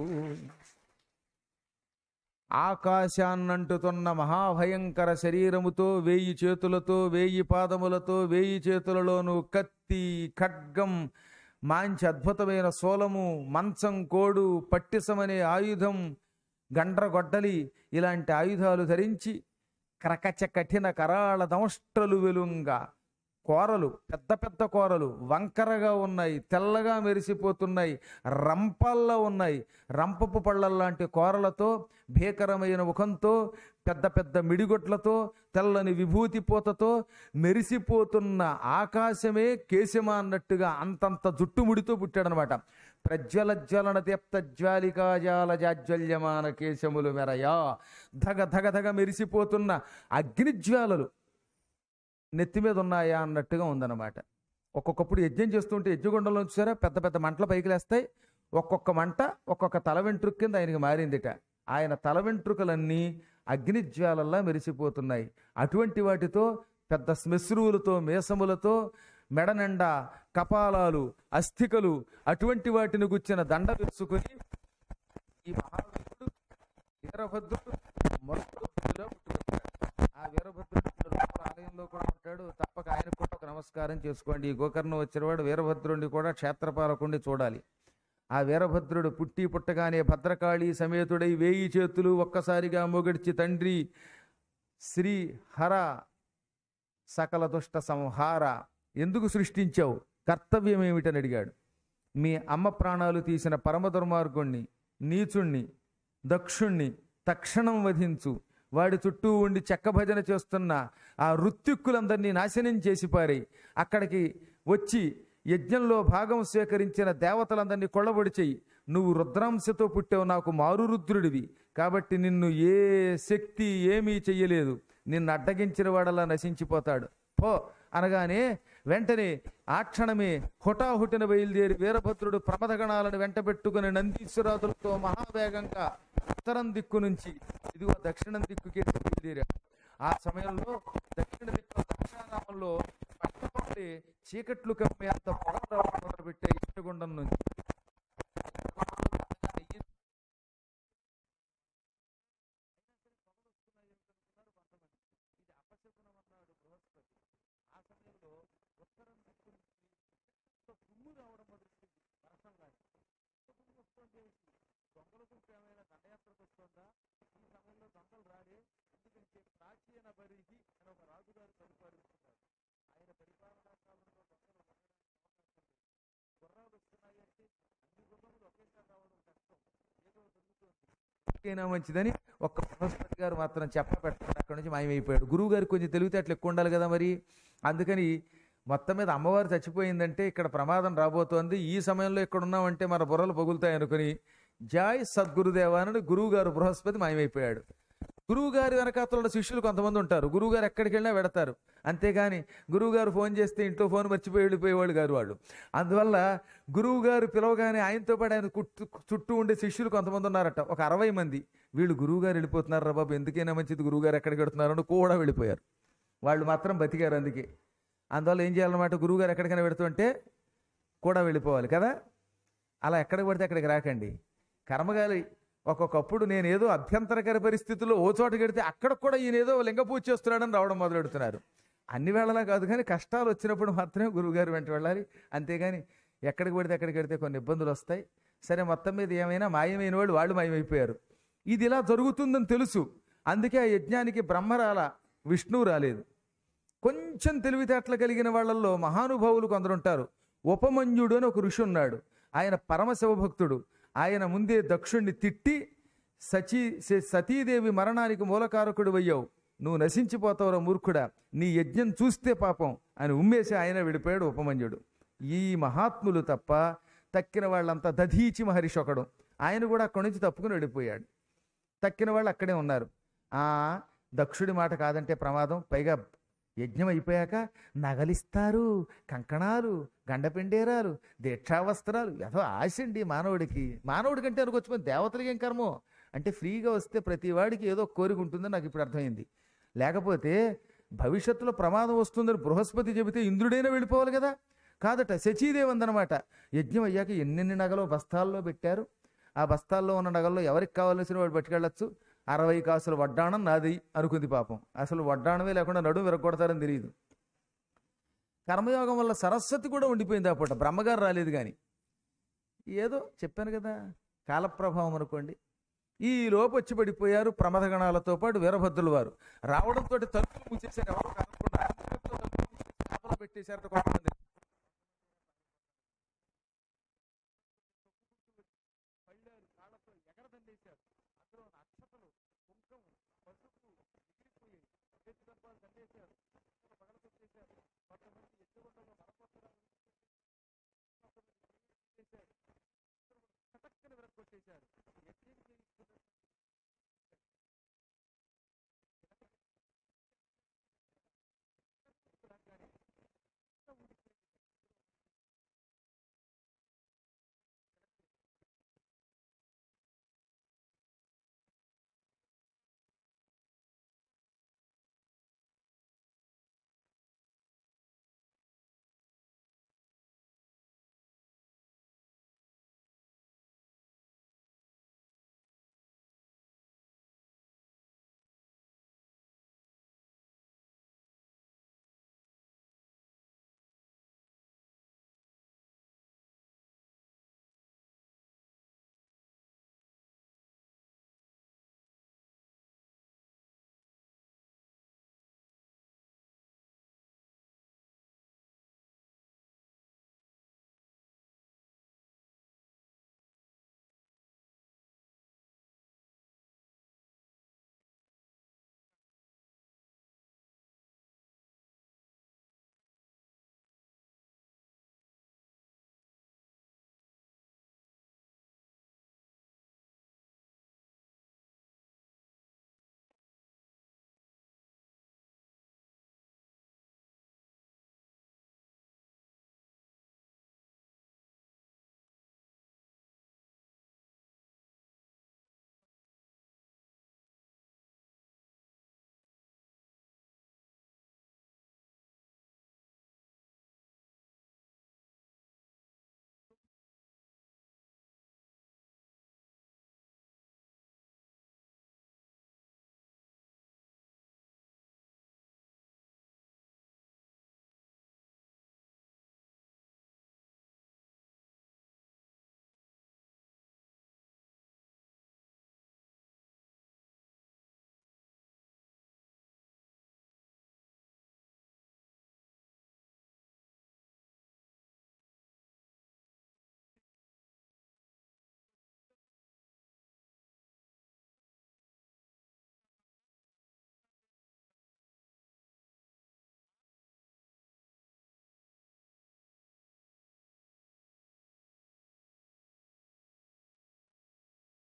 ఆకాశాన్నంటుతున్న మహాభయంకర శరీరముతో వేయి చేతులతో వేయి పాదములతో వేయి చేతులలోనూ కత్తి ఖడ్గం మంచి అద్భుతమైన సోలము మంచం కోడు పట్టిసమనే ఆయుధం గండ్రగొడ్డలి ఇలాంటి ఆయుధాలు ధరించి క్రకచ కఠిన కరాళ దంష్ట్రలు వెలుంగా కోరలు పెద్ద పెద్ద కోరలు వంకరగా ఉన్నాయి తెల్లగా మెరిసిపోతున్నాయి రంపల్లో ఉన్నాయి రంపపు పళ్ళల్లాంటి కోరలతో భీకరమైన ముఖంతో పెద్ద పెద్ద మిడిగొట్లతో తెల్లని విభూతి పూతతో మెరిసిపోతున్న ఆకాశమే కేశమా అన్నట్టుగా అంతంత జుట్టుముడితో పుట్టాడనమాట ప్రజ్వల జ్వలన దీప్త జ్వాలికాజాల జాజ్వల్యమాన కేశములు మెరయా ధగ ధగ ధగ మెరిసిపోతున్న అగ్నిజ్వాలలు నెత్తి మీద ఉన్నాయా అన్నట్టుగా ఉందన్నమాట ఒక్కొక్కప్పుడు యజ్ఞం చేస్తుంటే యజ్ఞగుండంలో చూసారా పెద్ద పెద్ద మంటలు పైకి లేస్తాయి ఒక్కొక్క మంట ఒక్కొక్క తల వెంట్రుక కింద ఆయనకి మారిందిట ఆయన తల వెంట్రుకలన్నీ అగ్నిజ్వాలల్లా మెరిసిపోతున్నాయి అటువంటి వాటితో పెద్ద శ్మశ్రువులతో మేసములతో మెడ నిండా కపాలాలు అస్థికలు అటువంటి వాటిని గుచ్చిన దండ వేసుకొని ఈ మహావీరుడు వీరభద్రుడు మొదటి పుట్టుకొచ్చాడు ఆ వీరభద్రుడు ఇప్పుడు లోపల ఆలయంలో కూడా ఉంటాడు తప్పక ఆయనకు కూడా ఒక నమస్కారం చేసుకోండి ఈ గోకర్ణం వచ్చినవాడు వీరభద్రుడిని కూడా క్షేత్రపాలకుండి చూడాలి ఆ వీరభద్రుడు పుట్టి పుట్టగానే భద్రకాళి సమేతుడై వేయి చేతులు ఒక్కసారిగా మొగడిచి తండ్రి శ్రీ హర సకల దుష్ట సంహార ఎందుకు సృష్టించావు కర్తవ్యం ఏమిటని అడిగాడు మీ అమ్మ ప్రాణాలు తీసిన పరమ దుర్మార్గుణ్ణి నీచుణ్ణి దక్షుణ్ణి తక్షణం వధించు వాడి చుట్టూ ఉండి చెక్క భజన చేస్తున్న ఆ ఋత్యుక్కులందరినీ నాశనం చేసి పారి అక్కడికి వచ్చి యజ్ఞంలో భాగం స్వీకరించిన దేవతలందరినీ కొల్లబొడి చెయ్యి నువ్వు రుద్రాంశతో పుట్టావు నాకు మారు రుద్రుడివి కాబట్టి నిన్ను ఏ శక్తి ఏమీ చెయ్యలేదు నిన్ను అడ్డగించిన వాడలా నశించిపోతాడు పో అనగానే వెంటనే ఆ క్షణమే హుటాహుటిన బయలుదేరి వీరభద్రుడు ప్రమదగణాలను వెంట పెట్టుకుని నందీశ్వరాదులతో మహావేగంగా ఉత్తరం దిక్కు నుంచి ఇదిగో దక్షిణం దిక్కుకేసి బయలుదేరాడు ఆ సమయంలో దక్షిణ దిక్కు దక్షిణారామంలో పట్టపట్టి చీకట్లు కమ్మే అంత పొగ రావడం మొదలుపెట్టే ఇష్టగుండం నుంచి ఇది అపశకునం అన్నాడు బృహస్పతి ఆ సమయంలో ఉత్తరం దిక్కు నుంచి పెద్ద దుమ్ము రావడం మొదలుపెట్టింది వర్షంలాగా పెద్ద దుమ్ము వస్తుంది దొంగల గుంపు ఏమైనా దండయాత్రకు వస్తుందా ఈ సమయంలో దొంగలు రాలే ఎందుకంటే ప్రాచీన బరిగి అని ఒక రాజుగారు పరిపాలిస్తున్నారు ఆయన పరిపాలనా కాలంలో దొంగలు ఉండడానికి అవకాశం లేదు గుర్రాలు వస్తున్నాయి అంటే అన్ని గుర్రములు ఒకేసారి రావడం కష్టం ఏదో దొరుకుతుంది అయినా మంచిదని ఒక్క బృహస్పతి గారు మాత్రం చెప్ప పెట్టాడు అక్కడ నుంచి మాయమైపోయాడు గురువు గారికి కొంచెం తెలివితేటలు ఎక్కువ ఉండాలి కదా మరి అందుకని మొత్తం మీద అమ్మవారు చచ్చిపోయిందంటే ఇక్కడ ప్రమాదం రాబోతోంది ఈ సమయంలో ఇక్కడ ఉన్నామంటే మన బుర్రలు పగులుతాయి అనుకుని జాయ్ సద్గురుదేవానని గురువు గారు బృహస్పతి మాయమైపోయాడు గురువు గారి వెనకాతల శిష్యులు కొంతమంది ఉంటారు గురువు గారు ఎక్కడికి వెళ్ళినా వెడతారు అంతేగాని గురువు గారు ఫోన్ చేస్తే ఇంట్లో ఫోన్ మర్చిపోయి వెళ్ళిపోయేవాళ్ళు గారు వాళ్ళు అందువల్ల గురువు గారు పిలవగానే ఆయనతో పాటు ఆయన కుట్టు చుట్టూ ఉండే శిష్యులు కొంతమంది ఉన్నారట ఒక అరవై మంది వీళ్ళు గురువు గారు వెళ్ళిపోతున్నారు రా బాబు ఎందుకైనా మంచిది గురువు గారు ఎక్కడికి వెడుతున్నారని కూడా వెళ్ళిపోయారు వాళ్ళు మాత్రం బతికారు అందుకే అందువల్ల ఏం చేయాలన్నమాట గురువు గారు ఎక్కడికైనా పెడుతుంటే కూడా వెళ్ళిపోవాలి కదా అలా ఎక్కడికి పడితే అక్కడికి రాకండి కర్మగాలి ఒక్కొక్కప్పుడు నేను ఏదో అభ్యంతరకర పరిస్థితుల్లో ఓ చోట కడితే అక్కడ కూడా ఈయన ఏదో లింగ పూజ చేస్తున్నాడని రావడం మొదలెడుతున్నారు అన్ని వేళలా కాదు కానీ కష్టాలు వచ్చినప్పుడు మాత్రమే గురువుగారు వెంట వెళ్ళాలి అంతేగాని ఎక్కడికి పడితే ఎక్కడికి వెడితే కొన్ని ఇబ్బందులు వస్తాయి సరే మొత్తం మీద ఏమైనా మాయమైన వాళ్ళు వాళ్ళు మాయమైపోయారు ఇది ఇలా జరుగుతుందని తెలుసు అందుకే ఆ యజ్ఞానికి బ్రహ్మ రాల విష్ణువు రాలేదు కొంచెం తెలివితేటలు కలిగిన వాళ్ళల్లో మహానుభావులు కొందరుంటారు ఉపమన్యుడు అని ఒక ఋషి ఉన్నాడు ఆయన పరమశివభక్తుడు ఆయన ముందే దక్షుణ్ణి తిట్టి సచీ స- సతీదేవి మరణానికి మూలకారకుడు అయ్యావు నువ్వు నశించిపోతావురా మూర్ఖుడా నీ యజ్ఞం చూస్తే పాపం అని ఉమ్మేసి ఆయన విడిపోయాడు ఉపమన్యుడు ఈ మహాత్ములు తప్ప తక్కిన వాళ్ళంతా దధీచి మహర్షి ఒకడు ఆయన కూడా అక్కడి నుంచి తప్పుకుని వెళ్ళిపోయాడు తక్కిన వాళ్ళు అక్కడే ఉన్నారు ఆ దక్షుడి మాట కాదంటే ప్రమాదం పైగా యజ్ఞం అయిపోయాక నగలిస్తారు కంకణాలు గండపిండేరాలు దీక్షావస్త్రాలు ఏదో ఆశ అండి మానవుడికి మానవుడి కంటే అనుకోవచ్చు మరి దేవతలకి ఏం కర్మో అంటే ఫ్రీగా వస్తే ప్రతి వాడికి ఏదో ఒక కోరిక ఉంటుందని నాకు ఇప్పుడు అర్థమైంది లేకపోతే భవిష్యత్తులో ప్రమాదం వస్తుందని బృహస్పతి చెబితే ఇంద్రుడైనా వెళ్ళిపోవాలి కదా కాదట శచీదేవి అందనమాట యజ్ఞం అయ్యాక ఎన్నెన్ని నగలు బస్తాల్లో పెట్టారు ఆ బస్తాల్లో ఉన్న నగల్లో ఎవరికి కావాల్సిన వాడు పట్టుకెళ్ళచ్చు అరవై కాసుల వడ్డాణం నాది అనుకుంది పాపం అసలు వడ్డాణమే లేకుండా నడుము విరగొడతారని తెలియదు కర్మయోగం వల్ల సరస్వతి కూడా ఉండిపోయింది ఆ పూట బ్రహ్మగారు రాలేదు కానీ ఏదో చెప్పాను కదా కాలప్రభావం అనుకోండి ఈ లోపు వచ్చి పడిపోయారు ప్రమదగణాలతో పాటు వీరభద్రుల వారు రావడంతో తలుపులు మూసేశారు ఎవరు కనకుండా తలుపులు మూసేసి కాపలా పెట్టేశారట కొంతమంది పళ్ళారు కాళ్ళతో ఎగరదండేశారు అందులో ఉన్న అక్షతలు కుంకం పసుపు ఎగిరిపోయాయి చేతి డబ్బాలు దండేశారు పగలగొట్టేశారు కొంతమంది ఎత్తుగొండలో మరపత్రాలు చేశారు చటక్కన విరగొట్టేశారు యజ్ఞం చేయిస్తున్నటువంటి